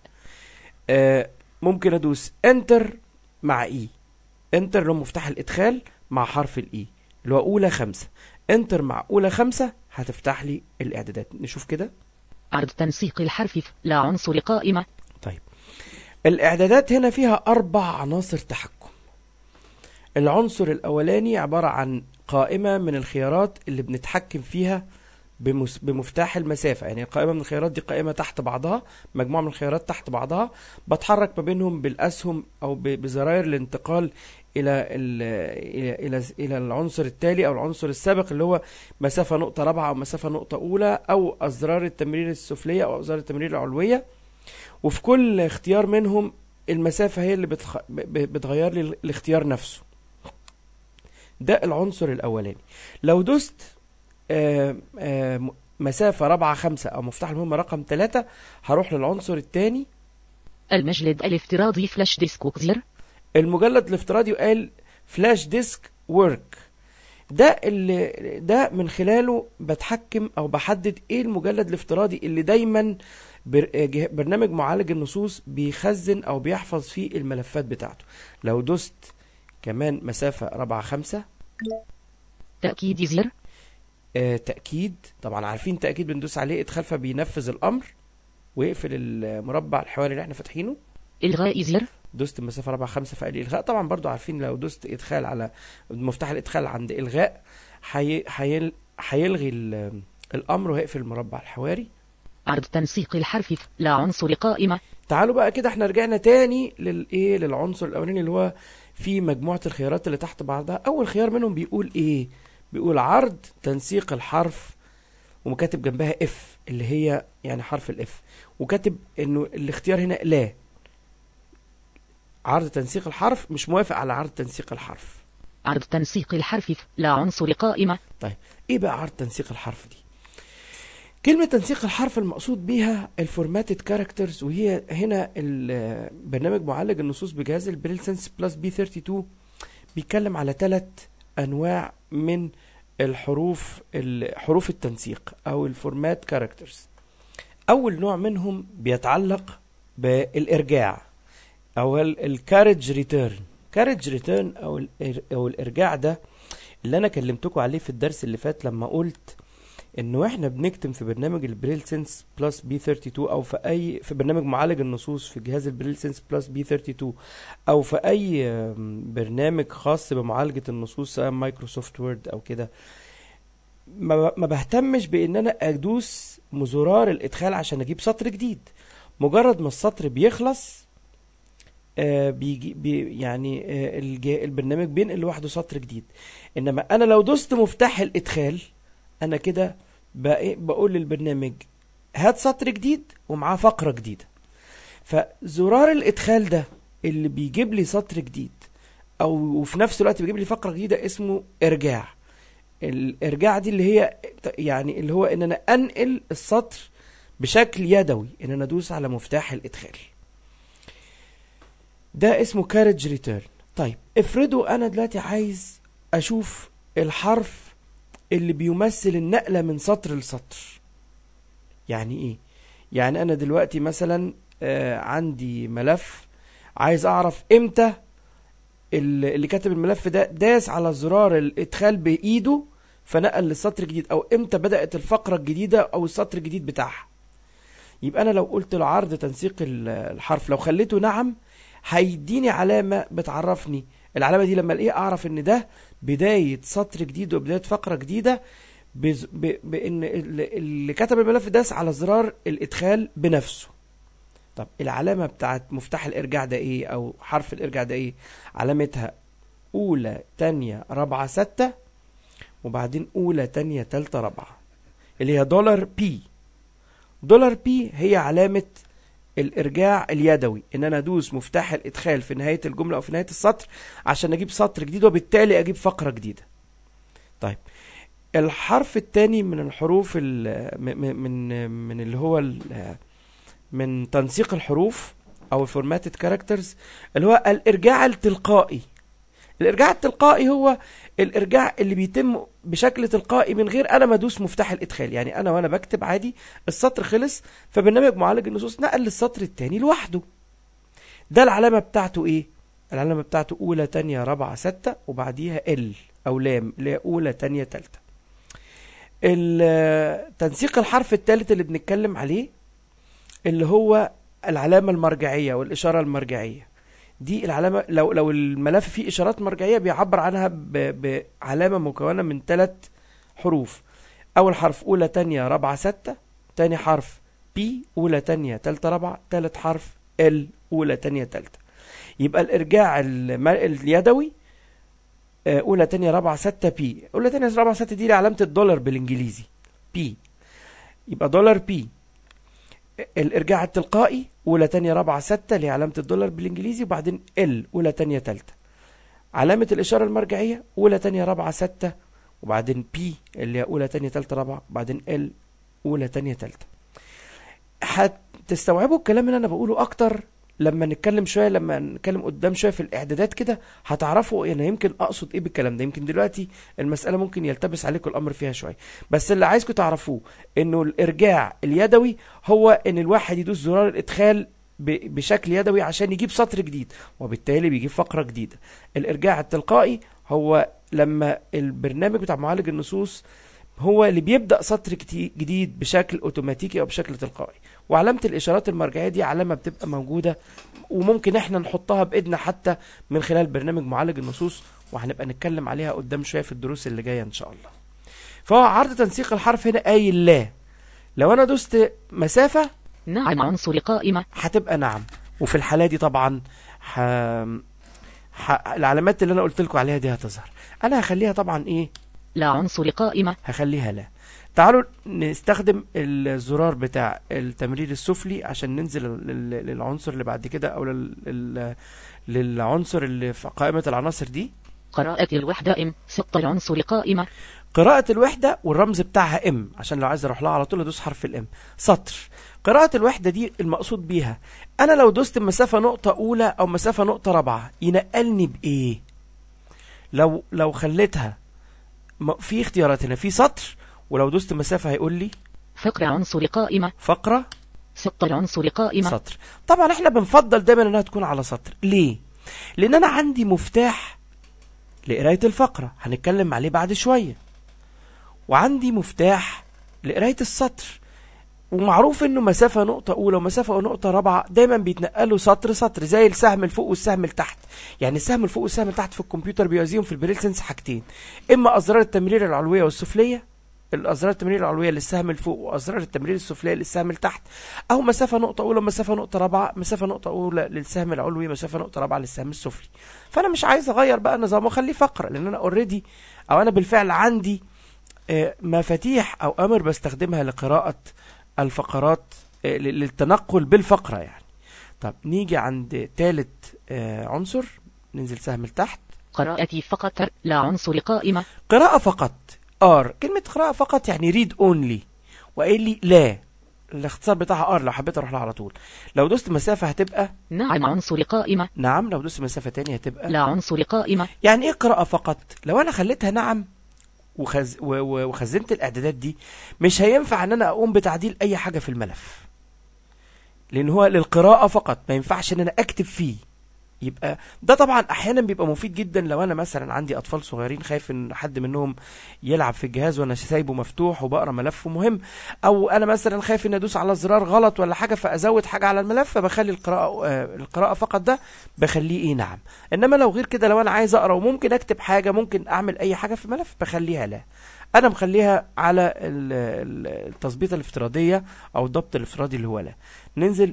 [SPEAKER 1] آه، ممكن ادوس انتر مع اي انتر اللي هو مفتاح الادخال مع حرف الاي اللي هو اولى خمسة انتر مع اولى خمسة هتفتح لي الاعدادات نشوف كده
[SPEAKER 2] عرض تنسيق الحرف ف- لا عنصر قائمة
[SPEAKER 1] طيب الاعدادات هنا فيها اربع عناصر تحكم العنصر الاولاني عبارة عن قائمة من الخيارات اللي بنتحكم فيها بمس- بمفتاح المسافة يعني قائمة من الخيارات دي قائمة تحت بعضها مجموعة من الخيارات تحت بعضها بتحرك ما بينهم بالأسهم أو ب- بزراير الانتقال إلى ال- إلى إلى إلى العنصر التالي أو العنصر السابق اللي هو مسافة نقطة رابعة أو مسافة نقطة أولى أو أزرار التمرير السفلية أو أزرار التمرير العلوية وفي كل اختيار منهم المسافة هي اللي بتخ... ب- ب- بتغير لي ال- الاختيار نفسه ده العنصر الأولاني لو دوست آه، آه، م- مسافة رابعة خمسة أو مفتاح المهمة رقم ثلاثة هروح للعنصر الثاني
[SPEAKER 2] المجلد الافتراضي فلاش ديسك زر
[SPEAKER 1] المجلد الافتراضي وقال فلاش ديسك ورك ده اللي ده من خلاله بتحكم او بحدد ايه المجلد الافتراضي اللي دايما بر- جه- برنامج معالج النصوص بيخزن او بيحفظ فيه الملفات بتاعته لو دوست كمان مسافة رابعة خمسة
[SPEAKER 2] تأكيد زر
[SPEAKER 1] آه تأكيد طبعا عارفين تأكيد بندوس عليه ادخال فبينفذ الأمر ويقفل المربع الحواري اللي احنا فاتحينه
[SPEAKER 2] إلغاء زر
[SPEAKER 1] دوست المسافة رابعة خمسة فقال لي إلغاء طبعا برضو عارفين لو دوست إدخال على مفتاح الإدخال عند إلغاء حي... حيل... هيلغي ال... الأمر وهيقفل المربع الحواري
[SPEAKER 2] عرض تنسيق الحرف ف- لا عنصر قائمة
[SPEAKER 1] تعالوا بقى كده احنا رجعنا تاني للايه للعنصر الاولاني اللي هو في مجموعة الخيارات اللي تحت بعضها اول خيار منهم بيقول ايه بيقول عرض تنسيق الحرف ومكاتب جنبها اف اللي هي يعني حرف الاف وكاتب انه الاختيار هنا لا عرض تنسيق الحرف مش موافق على عرض تنسيق الحرف
[SPEAKER 2] عرض تنسيق الحرف ف- لا عنصر قائمة
[SPEAKER 1] ايه بقى عرض تنسيق الحرف دي كلمة تنسيق الحرف المقصود بيها الفورماتد كاركترز وهي هنا ال- برنامج معالج النصوص بجهاز البريل سنس بلس بي 32 بيتكلم على ثلاث انواع من الحروف ال- حروف التنسيق او الفورمات كاركترز اول نوع منهم بيتعلق بالارجاع او الكارج ريتيرن كارج ريتيرن او ال- او الارجاع ده اللي انا كلمتكم عليه في الدرس اللي فات لما قلت انه احنا بنكتم في برنامج البريل سنس بلس بي 32 او في اي في برنامج معالج النصوص في جهاز البريل سنس بلس بي 32 او في اي آم، برنامج خاص بمعالجة النصوص سواء مايكروسوفت وورد او كده ما ما بهتمش بان انا ادوس زرار الادخال عشان اجيب سطر جديد مجرد ما السطر بيخلص آه بيجي بي يعني آه الج- البرنامج بينقل لوحده سطر جديد انما انا لو دوست مفتاح الادخال انا كده بق- بقول للبرنامج هات سطر جديد ومعاه فقرة جديدة فزرار الادخال ده اللي بيجيب لي سطر جديد او وفي نفس الوقت بيجيب لي فقرة جديدة اسمه ارجاع الارجاع دي اللي هي يعني اللي هو ان انا انقل السطر بشكل يدوي ان انا ادوس على مفتاح الادخال ده اسمه كارج ريتيرن طيب افرضوا انا دلوقتي عايز اشوف الحرف اللي بيمثل النقلة من سطر لسطر يعني ايه يعني انا دلوقتي مثلا آه عندي ملف عايز اعرف امتى ال- اللي كاتب الملف ده داس على زرار الادخال بايده فنقل للسطر الجديد او امتى بدأت الفقرة الجديدة او السطر الجديد بتاعها يبقى انا لو قلت له عرض تنسيق ال- الحرف لو خليته نعم هيديني علامة بتعرفني العلامة دي لما الاقيها اعرف ان ده بداية سطر جديد وبداية فقرة جديدة بز... ب... بان ال- اللي كتب الملف داس على زرار الادخال بنفسه طب العلامة بتاعت مفتاح الارجاع ده ايه او حرف الارجاع ده ايه علامتها اولى تانية رابعة ستة وبعدين اولى تانية تالتة رابعة اللي هي دولار بي دولار بي هي علامة الارجاع اليدوي ان انا ادوس مفتاح الادخال في نهاية الجملة او في نهاية السطر عشان اجيب سطر جديد وبالتالي اجيب فقرة جديدة طيب الحرف الثاني من الحروف ال- م- م- من من اللي هو ال- من تنسيق الحروف او الفورماتد كاركترز اللي هو الارجاع التلقائي الارجاع التلقائي هو الارجاع اللي بيتم بشكل تلقائي من غير انا ما ادوس مفتاح الادخال يعني انا وانا بكتب عادي السطر خلص فبرنامج معالج النصوص نقل للسطر الثاني لوحده ده العلامة بتاعته ايه العلامة بتاعته اولى تانية رابعة ستة وبعديها ال او لام اللي هي اولى تانية تالتة ال- تنسيق الحرف الثالث اللي بنتكلم عليه اللي هو العلامة المرجعية والإشارة المرجعية دي العلامة لو لو الملف فيه إشارات مرجعية بيعبر عنها ب- بعلامة مكونة من ثلاث حروف أول حرف أولى تانية رابعة ستة تاني حرف بي أولى تانية تالتة رابعة تالت حرف ال أولى تانية تالتة يبقى الإرجاع الم- اليدوي آه، أولى تانية رابعة ستة بي أولى تانية رابعة ستة دي علامة الدولار بالإنجليزي بي يبقى دولار بي الارجاع التلقائي اولى تانية رابعة ستة اللي هي علامة الدولار بالانجليزي وبعدين ال اولى تانية تالتة علامة الاشارة المرجعية اولى تانية رابعة ستة وبعدين بي اللي هي اولى تانية تالتة رابعة وبعدين ال اولى تانية تالتة هتستوعبوا الكلام اللي انا بقوله اكتر لما نتكلم شويه لما نتكلم قدام شويه في الاعدادات كده هتعرفوا انا يمكن اقصد ايه بالكلام ده يمكن دلوقتي المساله ممكن يلتبس عليكم الامر فيها شويه بس اللي عايزكم تعرفوه انه الارجاع اليدوي هو ان الواحد يدوس زرار الادخال ب- بشكل يدوي عشان يجيب سطر جديد وبالتالي بيجيب فقره جديده الارجاع التلقائي هو لما البرنامج بتاع معالج النصوص هو اللي بيبدا سطر كتي- جديد بشكل اوتوماتيكي او بشكل تلقائي وعلامه الاشارات المرجعيه دي علامه بتبقى موجوده وممكن احنا نحطها بايدنا حتى من خلال برنامج معالج النصوص وهنبقى نتكلم عليها قدام شويه في الدروس اللي جايه ان شاء الله فهو عرض تنسيق الحرف هنا قايل لا لو انا دوست مسافه
[SPEAKER 2] نعم عنصر قائمة
[SPEAKER 1] هتبقى نعم وفي الحاله دي طبعا ح... ح... العلامات اللي انا قلت لكم عليها دي هتظهر انا هخليها طبعا ايه
[SPEAKER 2] لا عنصر قائمة
[SPEAKER 1] هخليها لا تعالوا نستخدم الزرار بتاع التمرير السفلي عشان ننزل لل- للعنصر اللي بعد كده او لل... لل... للعنصر اللي في قائمة العناصر دي
[SPEAKER 2] قراءة الوحدة ام سط العنصر قائمة
[SPEAKER 1] قراءة الوحدة والرمز بتاعها ام عشان لو عايز اروح لها على طول ادوس حرف الام سطر قراءة الوحدة دي المقصود بيها انا لو دوست مسافة نقطة اولى او مسافة نقطة رابعة ينقلني بايه لو لو خليتها م- في اختيارات هنا في سطر ولو دوست مسافة هيقول لي
[SPEAKER 2] فقر عنصر قائمة
[SPEAKER 1] فقرة
[SPEAKER 2] سط العنصر قائمة
[SPEAKER 1] سطر طبعا احنا بنفضل دايما انها تكون على سطر ليه لان انا عندي مفتاح لقرايه الفقره هنتكلم عليه بعد شويه وعندي مفتاح لقرايه السطر ومعروف انه مسافه نقطه اولى ومسافه نقطه رابعه دايما بيتنقلوا سطر سطر زي السهم الفوق والسهم التحت يعني السهم الفوق والسهم التحت في الكمبيوتر بيوازيهم في البريل سنس حاجتين اما ازرار التمرير العلويه والسفليه الازرار التمرير العلويه للسهم الفوق وازرار التمرير السفليه للسهم التحت او مسافه نقطه اولى مسافه نقطه رابعه مسافه نقطه اولى للسهم العلوي مسافه نقطه رابعه للسهم السفلي فانا مش عايز اغير بقى النظام واخليه فقره لان انا اوريدي او انا بالفعل عندي آه، مفاتيح او امر بستخدمها لقراءه الفقرات آه، لل- للتنقل بالفقره يعني طب نيجي عند ثالث عنصر ننزل سهم لتحت
[SPEAKER 2] قراءتي فقط لا عنصر قائمة
[SPEAKER 1] قراءة فقط ار كلمة قراءة فقط يعني ريد اونلي وقايل لي لا الاختصار بتاعها ار لو حبيت اروح لها على طول لو دوست مسافة هتبقى
[SPEAKER 2] نعم عنصر قائمة
[SPEAKER 1] نعم لو دوست مسافة تانية هتبقى
[SPEAKER 2] لا عنصر قائمة
[SPEAKER 1] يعني ايه قراءة فقط لو انا خليتها نعم وخز... و... و... وخزنت الاعدادات دي مش هينفع ان انا اقوم بتعديل اي حاجة في الملف لان هو للقراءة فقط ما ينفعش ان انا اكتب فيه يبقى ده طبعا احيانا بيبقى مفيد جدا لو انا مثلا عندي اطفال صغيرين خايف ان حد منهم يلعب في الجهاز وانا سايبه مفتوح وبقرا ملف مهم او انا مثلا خايف ان ادوس على زرار غلط ولا حاجه فازود حاجه على الملف فبخلي القراءه آه، القراءه فقط ده بخليه ايه نعم انما لو غير كده لو انا عايز اقرا وممكن اكتب حاجه ممكن اعمل اي حاجه في الملف بخليها لا انا مخليها على ال- ال- التظبيطه الافتراضيه او الضبط الافتراضي اللي هو لا ننزل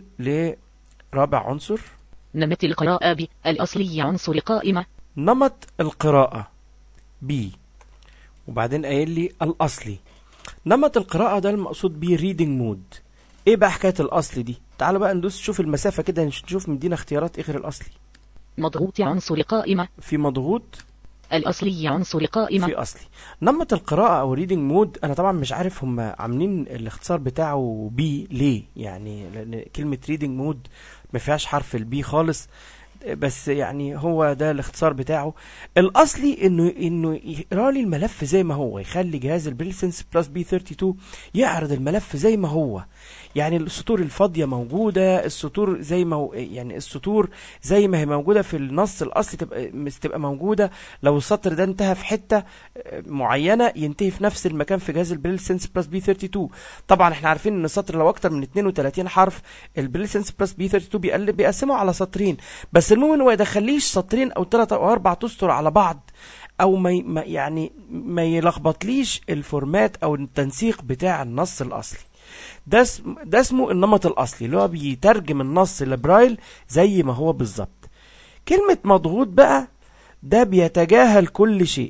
[SPEAKER 1] لرابع عنصر
[SPEAKER 2] نمت القراءة ب الأصلي عنصر قائمة
[SPEAKER 1] نمط القراءة بي وبعدين قايل لي الأصلي نمط القراءة ده المقصود بيه ريدنج مود ايه بقى حكاية الأصلي دي تعالوا بقى ندوس شوف المسافة كده نشوف مدينا اختيارات ايه غير الأصلي
[SPEAKER 2] مضغوط عنصر قائمة
[SPEAKER 1] في مضغوط
[SPEAKER 2] الأصلي عنصر قائمة
[SPEAKER 1] في أصلي نمط القراءة أو ريدنج مود أنا طبعا مش عارف هم عاملين الاختصار بتاعه بي ليه يعني لأن كلمة ريدنج مود ما فيهاش حرف البي خالص بس يعني هو ده الاختصار بتاعه الاصلي انه انه يقرا لي الملف زي ما هو يخلي جهاز البريلسنس بلس بي 32 يعرض الملف زي ما هو يعني السطور الفاضيه موجوده السطور زي ما هو يعني السطور زي ما هي موجوده في النص الاصلي تبقى مس- تبقى موجوده لو السطر ده انتهى في حته آه، معينه ينتهي في نفس المكان في جهاز البريلسنس بلس بي 32 طبعا احنا عارفين ان السطر لو اكتر من 32 حرف البريلسنس بلس بي 32 بيقلب بيقسمه على سطرين بس المهم ان هو يدخليش سطرين او ثلاث او اربع اسطر على بعض او ما ي- ما يعني ما يلخبطليش الفورمات او التنسيق بتاع النص الاصلي ده اسم ده اسمه النمط الاصلي اللي هو بيترجم النص لبرايل زي ما هو بالظبط كلمة مضغوط بقى ده بيتجاهل كل شيء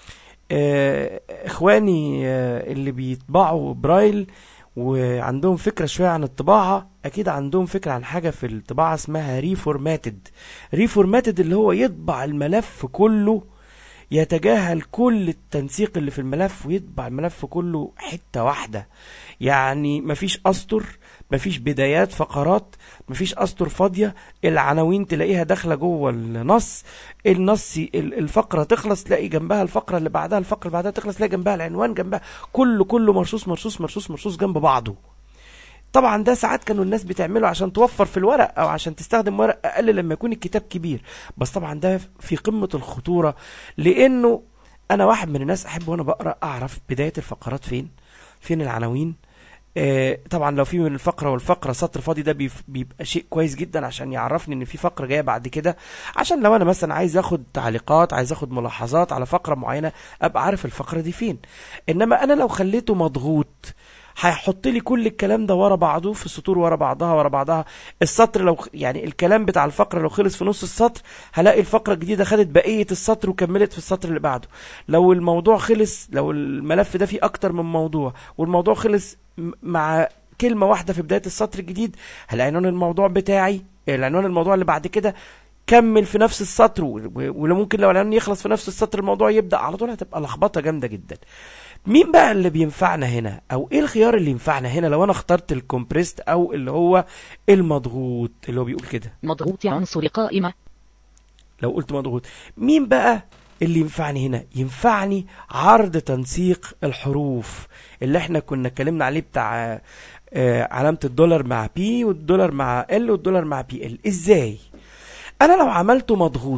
[SPEAKER 1] آه، اخواني آه، اللي بيطبعوا برايل وعندهم فكرة شوية عن الطباعة أكيد عندهم فكرة عن حاجة في الطباعة اسمها ريفورماتد ريفورماتد اللي هو يطبع الملف كله يتجاهل كل التنسيق اللي في الملف ويطبع الملف كله حتة واحدة يعني مفيش أسطر مفيش بدايات فقرات مفيش أسطر فاضية العناوين تلاقيها داخلة جوه النص النص ال- الفقرة تخلص تلاقي جنبها الفقرة اللي بعدها الفقرة اللي بعدها تخلص تلاقي جنبها العنوان جنبها كله كله مرصوص مرصوص مرصوص مرصوص جنب بعضه طبعا ده ساعات كانوا الناس بتعمله عشان توفر في الورق او عشان تستخدم ورق اقل لما يكون الكتاب كبير بس طبعا ده في قمة الخطورة لانه انا واحد من الناس احب وانا بقرا اعرف بداية الفقرات فين فين العناوين آه، طبعا لو في من الفقره والفقره سطر فاضي ده بيف- بيبقى شيء كويس جدا عشان يعرفني ان في فقره جايه بعد كده عشان لو انا مثلا عايز اخد تعليقات عايز اخد ملاحظات على فقره معينه ابقى عارف الفقره دي فين انما انا لو خليته مضغوط هيحط لي كل الكلام ده ورا بعضه في سطور ورا بعضها ورا بعضها السطر لو يعني الكلام بتاع الفقره لو خلص في نص السطر هلاقي الفقره الجديده خدت بقيه السطر وكملت في السطر اللي بعده لو الموضوع خلص لو الملف ده فيه اكتر من موضوع والموضوع خلص م- مع كلمه واحده في بدايه السطر الجديد هلاقي عنوان الموضوع بتاعي العنوان الموضوع اللي بعد كده كمل في نفس السطر و- و- ولو ممكن لو العنوان يخلص في نفس السطر الموضوع يبدا على طول هتبقى لخبطه جامده جدا مين بقى اللي بينفعنا هنا او ايه الخيار اللي ينفعنا هنا لو انا اخترت الكومبريست او اللي هو المضغوط اللي هو بيقول كده
[SPEAKER 2] مضغوط عنصر قائمة
[SPEAKER 1] لو قلت مضغوط مين بقى اللي ينفعني هنا ينفعني عرض تنسيق الحروف اللي احنا كنا اتكلمنا عليه بتاع آه، علامة الدولار مع بي والدولار مع ال والدولار مع بي ال ازاي انا لو عملته مضغوط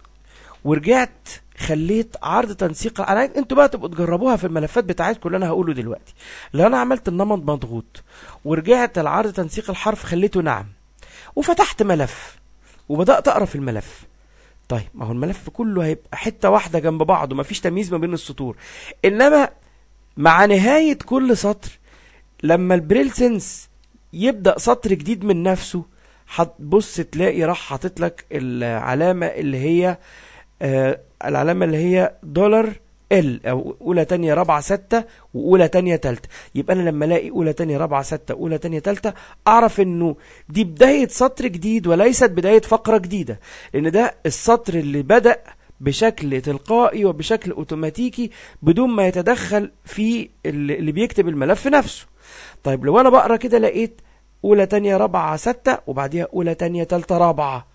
[SPEAKER 1] ورجعت خليت عرض تنسيق انا عايز- انتوا بقى تبقوا تجربوها في الملفات بتاعتكم اللي انا هقوله دلوقتي لو انا عملت النمط مضغوط ورجعت العرض تنسيق الحرف خليته نعم وفتحت ملف وبدات اقرا في الملف طيب ما هو الملف كله هيبقى حته واحده جنب بعضه مفيش تمييز ما بين السطور انما مع نهايه كل سطر لما البريل سنس يبدا سطر جديد من نفسه هتبص تلاقي راح حاطط لك العلامه اللي هي آه العلامه اللي هي دولار ال او اولى تانية رابعه ستة واولى تانية تالتة يبقى انا لما الاقي اولى تانية رابعه ستة اولى تانية تالتة اعرف انه دي بدايه سطر جديد وليست بدايه فقره جديده لان ده السطر اللي بدا بشكل تلقائي وبشكل اوتوماتيكي بدون ما يتدخل في اللي اللي بيكتب الملف نفسه طيب لو انا بقرا كده لقيت اولى تانية رابعه ستة وبعديها اولى تانية تالتة رابعه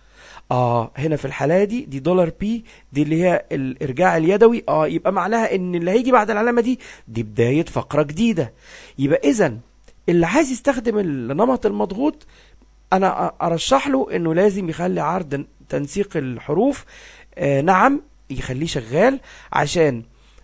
[SPEAKER 1] اه هنا في الحاله دي دي دولار بي دي اللي هي الارجاع اليدوي اه يبقى معناها ان اللي هيجي بعد العلامه دي دي بدايه فقره جديده يبقى اذا اللي عايز يستخدم النمط المضغوط انا أ- ارشح له انه لازم يخلي عرض تنسيق الحروف آه نعم يخليه شغال عشان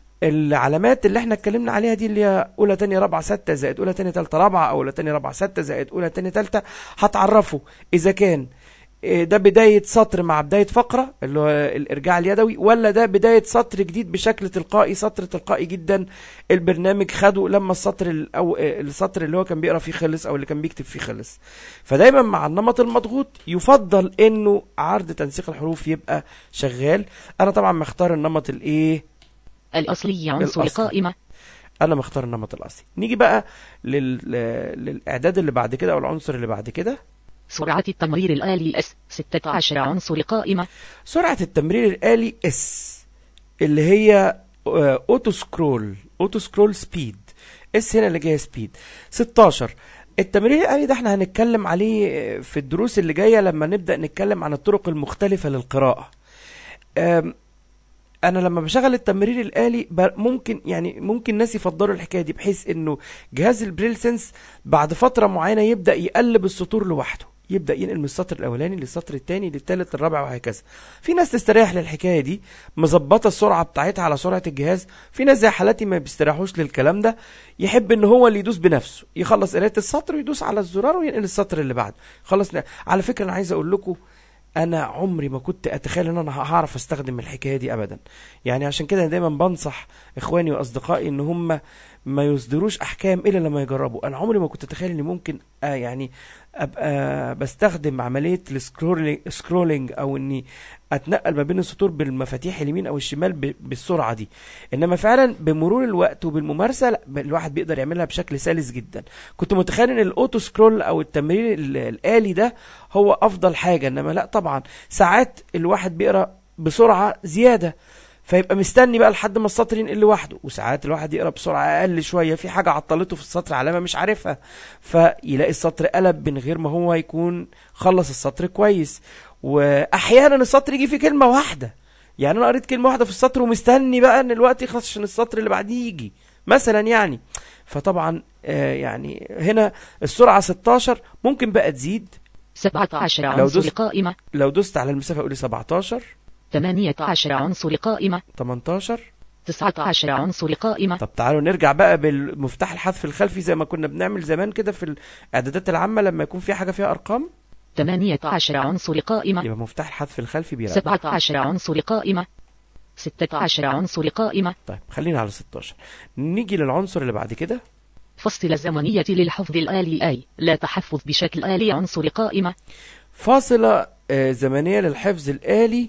[SPEAKER 1] العلامات اللي احنا اتكلمنا عليها دي اللي هي اولى تانية رابعة ستة زائد اولى تانية تالتة رابعة او اولى تانية رابعة ستة زائد اولى تانية تالتة هتعرفه اذا كان إيه ده بداية سطر مع بداية فقرة اللي هو الإرجاع اليدوي ولا ده بداية سطر جديد بشكل تلقائي سطر تلقائي جدا البرنامج خده لما السطر ال- أو آه، السطر اللي هو كان بيقرا فيه خلص أو اللي كان بيكتب فيه خلص فدايما مع النمط المضغوط يفضل إنه عرض تنسيق الحروف يبقى شغال أنا طبعا مختار النمط الإيه
[SPEAKER 2] الأصلي عنصر
[SPEAKER 1] الأصلي.
[SPEAKER 2] قائمة
[SPEAKER 1] أنا مختار النمط الأصلي نيجي بقى لل... للإعداد اللي بعد كده أو العنصر اللي بعد كده
[SPEAKER 2] سرعة التمرير الآلي اس 16 عنصر قائمة
[SPEAKER 1] سرعة التمرير الآلي اس اللي هي آه، اوتو سكرول اوتو سكرول سبيد اس هنا اللي جايه سبيد 16 التمرير الآلي ده احنا هنتكلم عليه آه، في الدروس اللي جاية لما نبدأ نتكلم عن الطرق المختلفة للقراءة آم، انا لما بشغل التمرير الآلي ب- ممكن يعني ممكن ناس يفضلوا الحكاية دي بحيث انه جهاز البريل سنس بعد فترة معينة يبدأ يقلب السطور لوحده يبدأ ينقل من السطر الأولاني للسطر الثاني للثالث للرابع وهكذا في ناس تستريح للحكاية دي مظبطة السرعة بتاعتها على سرعة الجهاز في ناس زي حالاتي ما بيستريحوش للكلام ده يحب ان هو اللي يدوس بنفسه يخلص قراية السطر ويدوس على الزرار وينقل السطر اللي بعده خلص ن- على فكرة انا عايز اقول لكم انا عمري ما كنت اتخيل ان انا هعرف استخدم الحكايه دي ابدا يعني عشان كده أنا دايما بنصح اخواني واصدقائي ان هم ما يصدروش احكام الا لما يجربوا انا عمري ما كنت اتخيل اني ممكن آه يعني ابقى بستخدم عمليه السكرولينج سكرولينج او اني اتنقل ما بين السطور بالمفاتيح اليمين او الشمال ب- بالسرعه دي انما فعلا بمرور الوقت وبالممارسه لا ب- الواحد بيقدر يعملها بشكل سلس جدا كنت متخيل ان الاوتو سكرول او التمرير ال- الالي ده هو افضل حاجه انما لا طبعا ساعات الواحد بيقرا بسرعه زياده فيبقى مستني بقى لحد ما السطر ينقل لوحده وساعات الواحد يقرا بسرعه اقل شويه في حاجه عطلته في السطر علامه مش عارفها فيلاقي السطر قلب من غير ما هو يكون خلص السطر كويس واحيانا السطر يجي فيه كلمه واحده يعني انا قريت كلمه واحده في السطر ومستني بقى ان الوقت يخلص عشان السطر اللي بعديه يجي مثلا يعني فطبعا آه يعني هنا السرعه 16 ممكن بقى تزيد
[SPEAKER 2] 17
[SPEAKER 1] لو
[SPEAKER 2] عنصر
[SPEAKER 1] دوست-
[SPEAKER 2] قائمة
[SPEAKER 1] لو دوست على المسافه قولي 17
[SPEAKER 2] 18 عنصر قائمة
[SPEAKER 1] 18
[SPEAKER 2] 19 عنصر قائمة
[SPEAKER 1] طب تعالوا نرجع بقى بالمفتاح الحذف الخلفي زي ما كنا بنعمل زمان كده في الاعدادات العامه لما يكون في حاجه فيها ارقام
[SPEAKER 2] 18 عنصر قائمة
[SPEAKER 1] يبقى مفتاح الحذف الخلفي بيرجع
[SPEAKER 2] 17 عنصر قائمة 16 عنصر قائمة
[SPEAKER 1] طيب خلينا على 16 نيجي للعنصر اللي بعد كده
[SPEAKER 2] فصل الزمنية للحفظ الآلي أي لا تحفظ بشكل آلي عنصر قائمة
[SPEAKER 1] فاصلة آه، زمنية للحفظ الآلي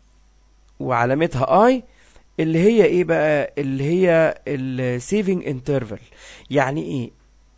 [SPEAKER 1] وعلامتها اي اللي هي ايه بقى اللي هي السيفنج انترفال يعني ايه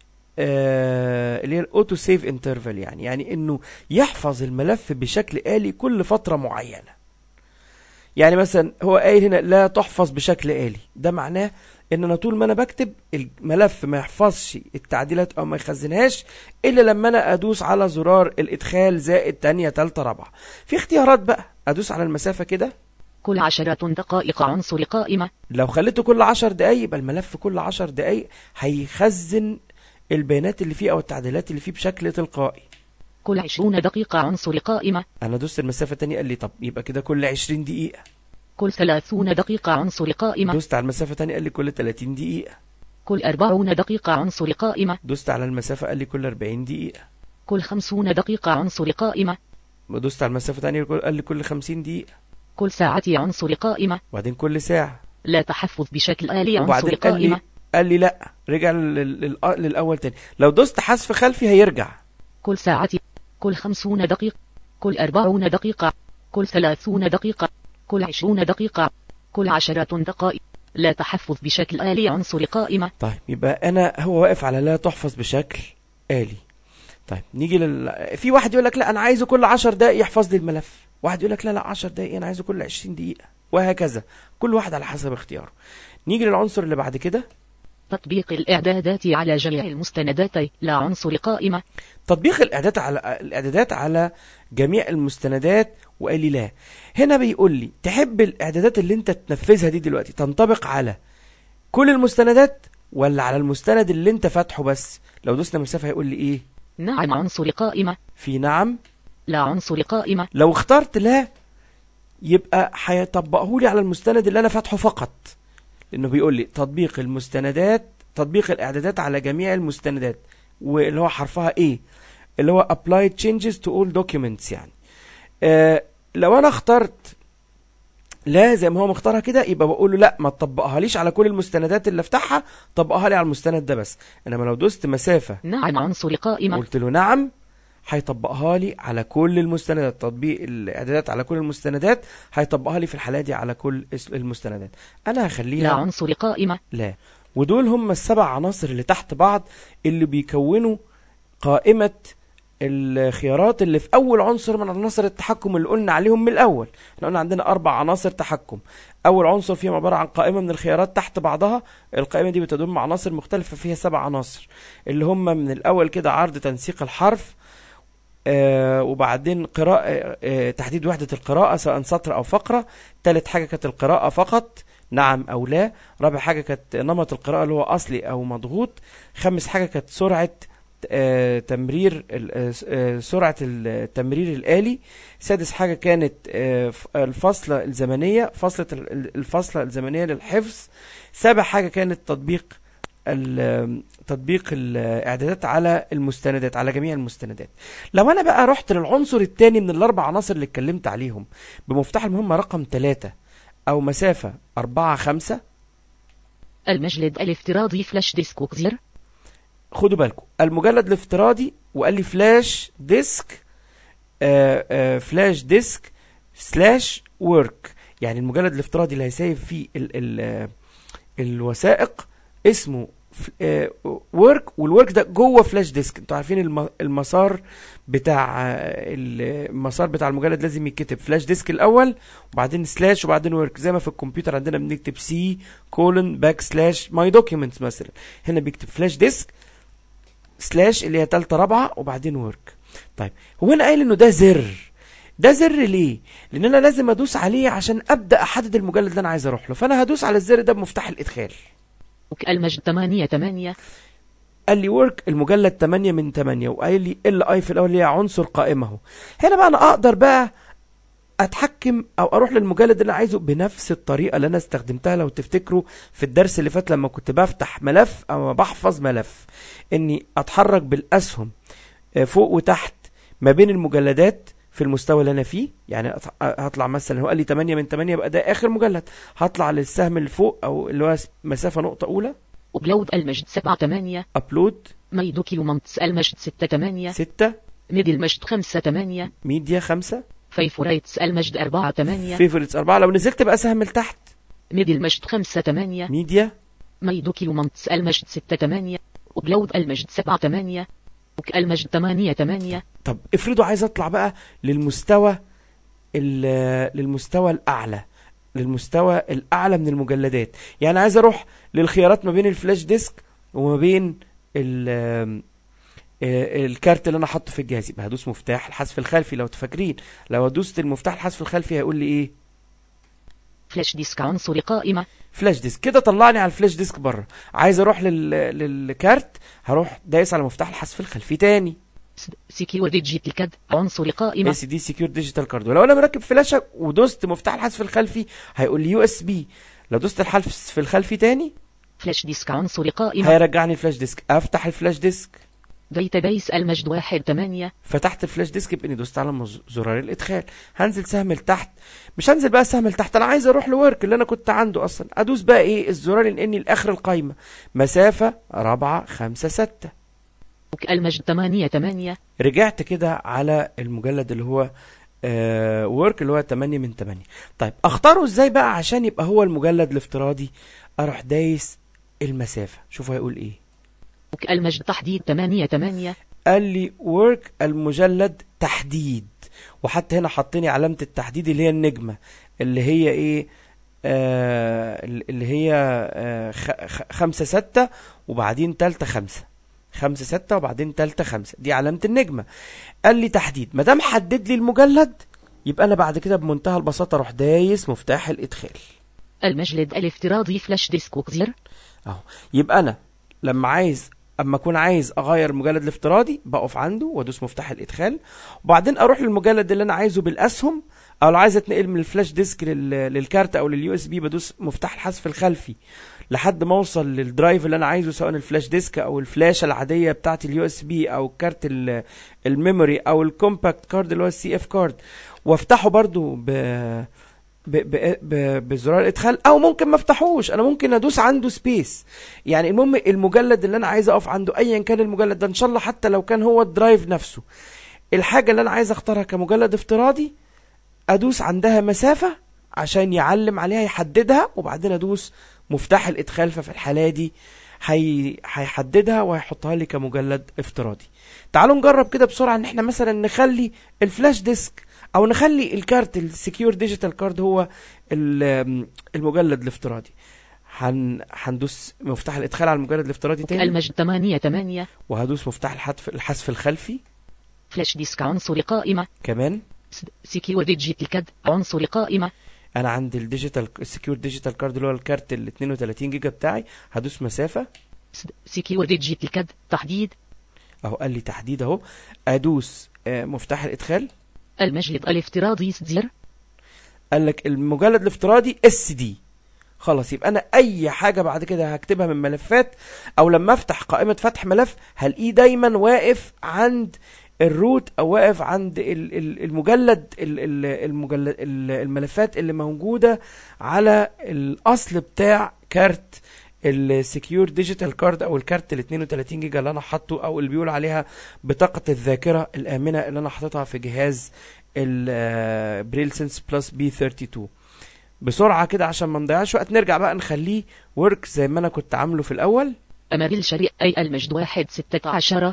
[SPEAKER 1] آه اللي هي الاوتو سيف انترفال يعني يعني انه يحفظ الملف بشكل آلي كل فترة معينة يعني مثلا هو قايل هنا لا تحفظ بشكل آلي ده معناه ان انا طول ما انا بكتب الملف ما يحفظش التعديلات او ما يخزنهاش الا لما انا ادوس على زرار الادخال زائد تانية تالتة رابعة في اختيارات بقى ادوس على المسافة كده
[SPEAKER 2] كل عشرة دقائق عنصر قائمة
[SPEAKER 1] لو خليته كل عشر دقايق يبقى الملف كل عشر دقايق هيخزن البيانات اللي فيه او التعديلات اللي فيه بشكل تلقائي
[SPEAKER 2] كل عشرون دقيقة عنصر قائمة
[SPEAKER 1] انا دوست المسافة تانية قال لي طب يبقى كده كل عشرين دقيقة
[SPEAKER 2] كل ثلاثون دقيقة عنصر قائمة
[SPEAKER 1] دوست على المسافة تانية قال لي كل 30 دقيقة
[SPEAKER 2] كل أربعون دقيقة عنصر قائمة
[SPEAKER 1] دوست على المسافة قال لي كل 40 دقيقة
[SPEAKER 2] كل خمسون دقيقة عنصر قائمة
[SPEAKER 1] دوست على المسافة تانية قال لي كل 50 دقيقة
[SPEAKER 2] كل ساعة عنصر قائمة
[SPEAKER 1] وبعدين كل ساعة
[SPEAKER 2] لا تحفظ بشكل آلي عنصر
[SPEAKER 1] وبعدين قال لي
[SPEAKER 2] قائمة
[SPEAKER 1] قال لي لا رجع لل- لل- للأول تاني لو دوست حذف خلفي هيرجع
[SPEAKER 2] كل ساعة كل خمسون دقيقة كل أربعون دقيقة كل ثلاثون دقيقة كل عشرون دقيقة كل عشرة دقائق لا تحفظ بشكل آلي عنصر قائمة
[SPEAKER 1] طيب يبقى انا هو واقف على لا تحفظ بشكل آلي طيب نيجي لل في واحد يقول لك لا انا عايزه كل 10 دقايق يحفظ لي الملف واحد يقول لك لا لا 10 دقايق انا عايزه كل 20 دقيقة وهكذا كل واحد على حسب اختياره نيجي للعنصر اللي بعد كده
[SPEAKER 2] تطبيق الإعدادات على جميع المستندات لا عنصر قائمة
[SPEAKER 1] تطبيق الاعدادات على الاعدادات على جميع المستندات وقال لي لا هنا بيقول لي تحب الاعدادات اللي انت تنفذها دي دلوقتي تنطبق على كل المستندات ولا على المستند اللي انت فاتحه بس لو دوسنا مسافة هيقول لي ايه
[SPEAKER 2] نعم عنصر قائمة
[SPEAKER 1] في نعم
[SPEAKER 2] لا عنصر قائمة
[SPEAKER 1] لو اخترت لا يبقى هيطبقه لي على المستند اللي انا فاتحه فقط لانه بيقول لي تطبيق المستندات تطبيق الاعدادات على جميع المستندات واللي هو حرفها ايه اللي هو applied changes to all documents يعني آه لو انا اخترت لا زي ما هو مختارها كده يبقى بقول له لا ما تطبقها ليش على كل المستندات اللي افتحها طبقها لي على المستند ده بس انما لو دوست مسافة
[SPEAKER 2] نعم عنصر قائمة
[SPEAKER 1] قلت له نعم هيطبقها لي على كل المستندات تطبيق الاعدادات على كل المستندات هيطبقها لي في الحالة دي على كل اس- المستندات انا
[SPEAKER 2] لا
[SPEAKER 1] هخليها
[SPEAKER 2] عنصر قائمة
[SPEAKER 1] لا ودول هم السبع عناصر اللي تحت بعض اللي بيكونوا قائمة الخيارات اللي في أول عنصر من عناصر التحكم اللي قلنا عليهم من الأول احنا قلنا عندنا أربع عناصر تحكم أول عنصر فيهم عبارة عن قائمة من الخيارات تحت بعضها القائمة دي بتضم عناصر مختلفة فيها سبع عناصر اللي هم من الأول كده عرض تنسيق الحرف آه وبعدين قراءة آه تحديد وحدة القراءة سواء سطر أو فقرة تالت حاجة كانت القراءة فقط نعم أو لا رابع حاجة كانت نمط القراءة اللي هو أصلي أو مضغوط خامس حاجة كانت سرعة آه، تمرير ال- آه، س- آه، سرعة التمرير الآلي سادس حاجة كانت آه، ف- الفصلة الزمنية فصلة ال- ال- الفصلة الزمنية للحفظ سابع حاجة كانت تطبيق ال- تطبيق الاعدادات على المستندات على جميع المستندات لو انا بقى رحت للعنصر الثاني من الاربع عناصر اللي اتكلمت عليهم بمفتاح المهمة رقم ثلاثة او مسافة أربعة خمسة
[SPEAKER 2] المجلد الافتراضي فلاش ديسك وكزر
[SPEAKER 1] خدوا بالكم المجلد الافتراضي وقال لي فلاش ديسك آه آه فلاش ديسك سلاش ورك يعني المجلد الافتراضي اللي هيسيب فيه ال ال آه، الوثائق اسمه ورك والورك ده جوه فلاش ديسك انتوا عارفين الم- المسار بتاع آه، المسار بتاع المجلد لازم يتكتب فلاش ديسك الاول وبعدين سلاش وبعدين ورك زي ما في الكمبيوتر عندنا بنكتب سي كولن باك سلاش ماي دوكيومنتس مثلا هنا بيكتب فلاش ديسك سلاش اللي هي تالتة رابعة وبعدين ورك طيب هو انا قايل انه ده زر ده زر ليه لان انا لازم ادوس عليه عشان ابدا احدد المجلد اللي انا عايز اروح له فانا هدوس على الزر ده بمفتاح الادخال
[SPEAKER 2] المجد 8 8
[SPEAKER 1] قال لي ورك المجلد 8 من 8 وقايل لي ال اي في الاول اللي هي عنصر قائمه اهو هنا بقى انا اقدر بقى اتحكم او اروح للمجلد اللي انا عايزه بنفس الطريقه اللي انا استخدمتها لو تفتكروا في الدرس اللي فات لما كنت بفتح ملف او بحفظ ملف اني اتحرك بالاسهم آه، فوق وتحت ما بين المجلدات في المستوى اللي انا فيه يعني أط- هطلع مثلا هو قال لي 8 من 8 يبقى ده اخر مجلد هطلع للسهم اللي فوق او اللي هو مسافه نقطه اولى
[SPEAKER 2] أبلود المجد 7 8
[SPEAKER 1] ابلود
[SPEAKER 2] مي دوكيومنتس المجد 6 8
[SPEAKER 1] 6
[SPEAKER 2] ميدي المجد 5 8
[SPEAKER 1] ميديا 5
[SPEAKER 2] فيفوريتس المجد 4 8
[SPEAKER 1] فيفوريتس 4 لو نزلت بقى سهم لتحت
[SPEAKER 2] ميدي المجد 5 8
[SPEAKER 1] ميديا
[SPEAKER 2] مي دوكيومنتس المجد 6 8 أبلود المجد 7 8 المجد 8 8
[SPEAKER 1] طب افرضوا عايز اطلع بقى للمستوى ال- للمستوى الاعلى للمستوى الاعلى من المجلدات يعني عايز اروح للخيارات ما بين الفلاش ديسك وما بين ال آه، الكارت اللي انا حاطه في الجهاز يبقى هدوس مفتاح الحذف الخلفي لو تفكرين لو دوست المفتاح الحذف الخلفي هيقول لي ايه
[SPEAKER 2] فلاش ديسك عنصر قائمة
[SPEAKER 1] فلاش ديسك كده طلعني على الفلاش ديسك بره عايز اروح لل... للكارت هروح دايس على مفتاح الحذف الخلفي تاني
[SPEAKER 2] سكيور ديجيتال كاد عنصر قائمة
[SPEAKER 1] اس دي سكيور ديجيتال كارد ولو انا مركب فلاشه ودوست مفتاح الحذف الخلفي هيقول لي يو اس بي لو دوست الحذف الخلفي تاني
[SPEAKER 2] فلاش ديسك عنصر قائمة
[SPEAKER 1] هيرجعني الفلاش ديسك افتح الفلاش ديسك
[SPEAKER 2] دايتابيس المجد 1 8
[SPEAKER 1] فتحت الفلاش ديسك باني دوست على مز- زرار الادخال هنزل سهم لتحت مش هنزل بقى سهم لتحت انا عايز اروح لورك اللي انا كنت عنده اصلا ادوس بقى ايه الزرار اللي اني لاخر القايمه مسافه رابعة خمسة ستة
[SPEAKER 2] المجد 8 8
[SPEAKER 1] رجعت كده على المجلد اللي هو آه ورك اللي هو 8 من 8 طيب اختاره ازاي بقى عشان يبقى هو المجلد الافتراضي اروح دايس المسافة شوفوا هيقول ايه
[SPEAKER 2] المجد تحديد 8 8
[SPEAKER 1] قال لي ورك المجلد تحديد وحتى هنا حطني علامة التحديد اللي هي النجمة اللي هي ايه آه اللي هي آه خ- خ- خمسة ستة وبعدين تالتة خمسة خمسة ستة وبعدين تالتة خمسة دي علامة النجمة قال لي تحديد ما دام حدد لي المجلد يبقى انا بعد كده بمنتهى البساطة اروح دايس مفتاح الادخال
[SPEAKER 2] المجلد الافتراضي فلاش ديسك وكزر
[SPEAKER 1] اهو يبقى انا لما عايز اما اكون عايز اغير المجلد الافتراضي بقف عنده وادوس مفتاح الادخال وبعدين اروح للمجلد اللي انا عايزه بالاسهم او لو عايز اتنقل من الفلاش ديسك لل... للكارت او لليو اس بي بدوس مفتاح الحذف الخلفي لحد ما اوصل للدرايف اللي انا عايزه سواء الفلاش ديسك او الفلاشه العاديه بتاعه اليو اس بي او كارت ال- الميموري او الكومباكت كارد اللي هو السي اف كارد وافتحه برضو ب ب ب ب بزرار الادخال او ممكن ما افتحوش انا ممكن ادوس عنده سبيس يعني المهم المجلد اللي انا عايز اقف عنده ايا كان المجلد ده ان شاء الله حتى لو كان هو الدرايف نفسه الحاجه اللي انا عايز اختارها كمجلد افتراضي ادوس عندها مسافه عشان يعلم عليها يحددها وبعدين ادوس مفتاح الادخال ففي الحاله دي هي هيحددها وهيحطها لي كمجلد افتراضي تعالوا نجرب كده بسرعه ان احنا مثلا نخلي الفلاش ديسك او نخلي الكارت السكيور ديجيتال كارد هو ال- المجلد الافتراضي هن هندوس مفتاح الادخال على المجلد الافتراضي تاني
[SPEAKER 2] المجد 8 8
[SPEAKER 1] وهدوس مفتاح الحذف الحذف الخلفي
[SPEAKER 2] فلاش ديسك عنصر قائمة
[SPEAKER 1] كمان
[SPEAKER 2] سكيور ديجيتال كاد عنصر قائمة
[SPEAKER 1] انا عندي الديجيتال السكيور ديجيتال كارد اللي هو الكارت ال 32 جيجا بتاعي هدوس مسافه
[SPEAKER 2] سكيور ديجيتال كاد تحديد
[SPEAKER 1] اهو قال لي تحديد اهو ادوس آه، مفتاح الادخال
[SPEAKER 2] المجلد الافتراضي زر
[SPEAKER 1] قال لك المجلد الافتراضي اس دي خلاص يبقى انا اي حاجه بعد كده هكتبها من ملفات او لما افتح قائمه فتح ملف هلاقيه دايما واقف عند الروت او واقف عند ال- ال- المجلد ال- ال- المجلد ال- الملفات اللي موجوده على الاصل بتاع كارت السكيور ديجيتال كارد او الكارت ال 32 جيجا اللي انا حاطه او اللي بيقول عليها بطاقه الذاكره الامنه اللي انا حاططها في جهاز البريل سنس بلس بي 32 بسرعه كده عشان ما نضيعش وقت نرجع بقى نخليه ورك زي ما انا كنت عامله في الاول
[SPEAKER 2] أما بالشريع أي المجد واحد ستة عشر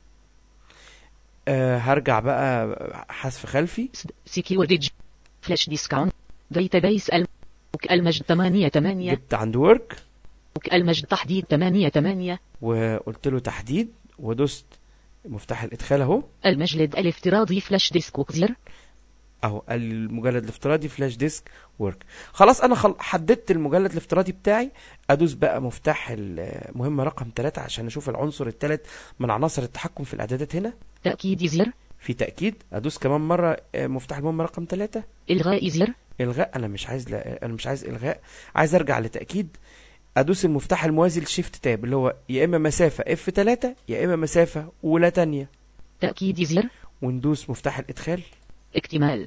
[SPEAKER 1] آه هرجع بقى حذف خلفي
[SPEAKER 2] سكيوردج فلاش ديسكاونت داتابيس الم- المجد ثمانية ثمانية
[SPEAKER 1] جبت عند ورك
[SPEAKER 2] المجد تحديد ثمانية ثمانية
[SPEAKER 1] وقلت له تحديد ودوست مفتاح الادخال اهو
[SPEAKER 2] المجلد الافتراضي فلاش ديسك وكزر
[SPEAKER 1] اهو المجلد الافتراضي فلاش ديسك ورك خلاص انا خل... حددت المجلد الافتراضي بتاعي ادوس بقى مفتاح المهمه رقم 3 عشان اشوف العنصر الثالث من عناصر التحكم في الاعدادات هنا
[SPEAKER 2] تأكيد زر
[SPEAKER 1] في تاكيد ادوس كمان مره آه، مفتاح المهمه رقم 3
[SPEAKER 2] إلغاء زر
[SPEAKER 1] الغاء انا مش عايز لا... انا مش عايز الغاء عايز ارجع لتاكيد ادوس المفتاح الموازي لشيفت تاب اللي هو يا اما مسافه اف 3 يا اما مسافه اولى تانية
[SPEAKER 2] تأكيد زر
[SPEAKER 1] وندوس مفتاح الادخال
[SPEAKER 2] اكتمال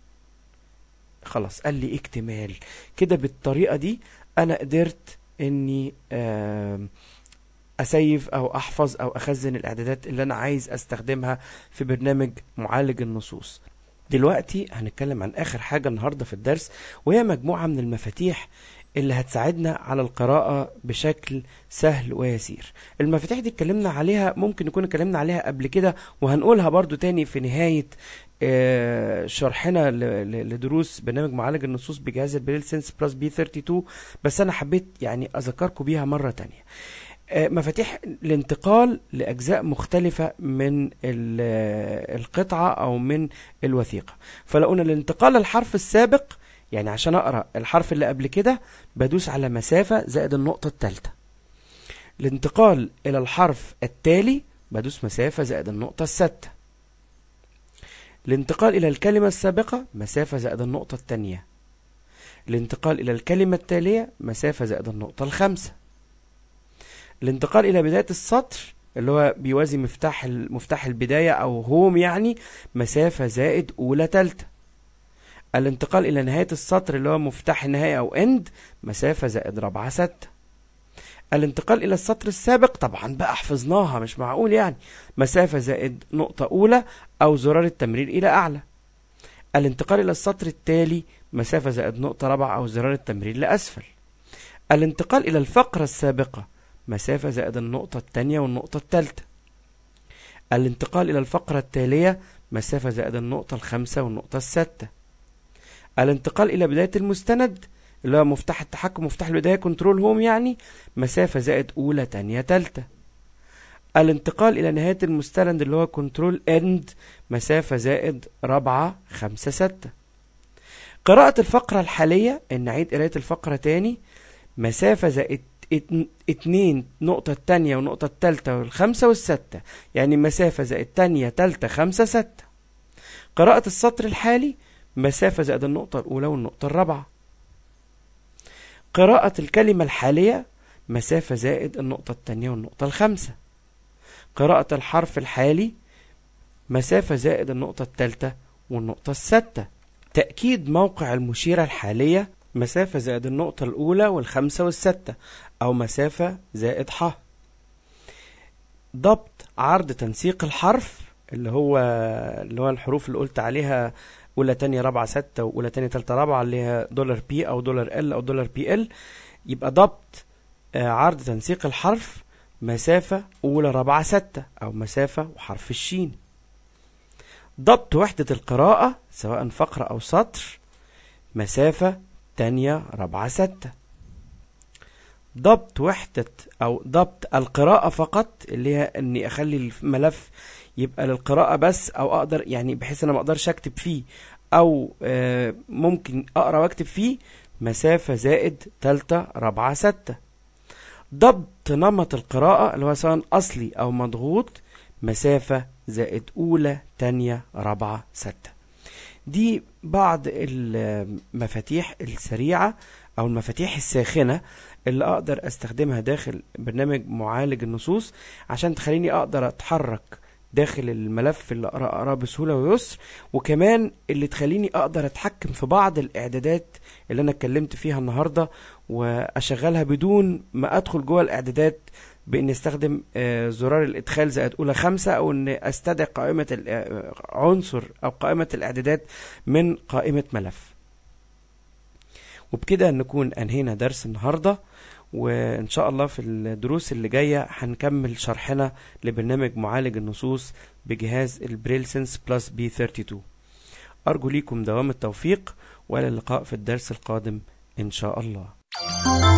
[SPEAKER 1] خلاص قال لي اكتمال كده بالطريقة دي انا قدرت اني آم، اسيف او احفظ او اخزن الاعدادات اللي انا عايز استخدمها في برنامج معالج النصوص دلوقتي هنتكلم عن اخر حاجة النهاردة في الدرس وهي مجموعة من المفاتيح اللي هتساعدنا على القراءة بشكل سهل ويسير المفاتيح دي اتكلمنا عليها ممكن نكون اتكلمنا عليها قبل كده وهنقولها برضو تاني في نهاية آه، شرحنا ل- ل- لدروس برنامج معالج النصوص بجهاز البريل سينس بلس بي 32 بس انا حبيت يعني اذكركم بيها مرة تانية آه، مفاتيح الانتقال لأجزاء مختلفة من ال- آه، القطعة أو من الوثيقة فلو قلنا الانتقال للحرف السابق يعني عشان أقرأ الحرف اللي قبل كده بدوس على مسافة زائد النقطة الثالثة الانتقال إلى الحرف التالي بدوس مسافة زائد النقطة السادسة الانتقال إلى الكلمة السابقة مسافة زائد النقطة الثانية الانتقال إلى الكلمة التالية مسافة زائد النقطة الخامسة الانتقال إلى بداية السطر اللي هو بيوازي مفتاح ال- مفتاح البداية أو هوم يعني مسافة زائد أولى تالتة الانتقال إلى نهاية السطر اللي هو مفتاح النهاية أو إند مسافة زائد رابعة ستة الانتقال إلى السطر السابق طبعا بقى حفظناها مش معقول يعني مسافة زائد نقطة أولى أو زرار التمرير إلى أعلى الانتقال إلى السطر التالي مسافة زائد نقطة رابعة أو زرار التمرير لأسفل الانتقال إلى الفقرة السابقة مسافة زائد النقطة الثانية والنقطة الثالثة الانتقال إلى الفقرة التالية مسافة زائد النقطة الخامسة والنقطة السادسة الانتقال إلى بداية المستند اللي هو مفتاح التحكم مفتاح البداية كنترول هوم يعني مسافة زائد أولى تانية تالتة الانتقال إلى نهاية المستند اللي هو كنترول اند مسافة زائد رابعة خمسة ستة قراءة الفقرة الحالية إن نعيد قراية الفقرة تاني مسافة زائد اتن- اتنين نقطة التانية والنقطة التالتة والخمسة والستة يعني مسافة زائد تانية تالتة خمسة ستة قراءة السطر الحالي مسافة زائد النقطة الأولى والنقطة الرابعة قراءة الكلمة الحالية مسافة زائد النقطة التانية والنقطة الخامسة قراءة الحرف الحالي مسافة زائد النقطة الثالثة والنقطة السادسة تأكيد موقع المشيرة الحالية مسافة زائد النقطة الأولى والخامسة والستة أو مسافة زائد ح ضبط عرض تنسيق الحرف اللي هو اللي هو الحروف اللي قلت عليها أولى تانية رابعة ستة وأولى تانية تالتة رابعة اللي هي دولار بي أو دولار ال أو دولار بي ال يبقى ضبط آه، عرض تنسيق الحرف مسافة أولى رابعة ستة أو مسافة وحرف الشين ضبط وحدة القراءة سواء فقرة أو سطر مسافة تانية رابعة ستة ضبط وحدة أو ضبط القراءة فقط اللي هي إني أخلي الملف يبقى للقراءة بس أو أقدر يعني بحيث أنا ما أقدرش أكتب فيه أو آه، ممكن أقرأ وأكتب فيه مسافة زائد تالتة رابعة ستة ضبط نمط القراءة اللي هو سواء أصلي أو مضغوط مسافة زائد أولى تانية رابعة ستة دي بعض المفاتيح السريعة أو المفاتيح الساخنة اللي أقدر أستخدمها داخل برنامج معالج النصوص عشان تخليني أقدر أتحرك داخل الملف اللي أقرأ أقرأه بسهولة ويسر وكمان اللي تخليني أقدر أتحكم في بعض الإعدادات اللي أنا اتكلمت فيها النهاردة وأشغلها بدون ما أدخل جوه الإعدادات بإني أستخدم آه، زرار الإدخال زائد أولى خمسة أو إن أستدعي قائمة ال- آه، عنصر أو قائمة الإعدادات من قائمة ملف وبكده نكون أنهينا درس النهاردة وإن شاء الله في الدروس اللي جاية هنكمل شرحنا لبرنامج معالج النصوص بجهاز البريلسنس بلس بي 32 أرجو ليكم دوام التوفيق وإلى اللقاء في الدرس القادم إن شاء الله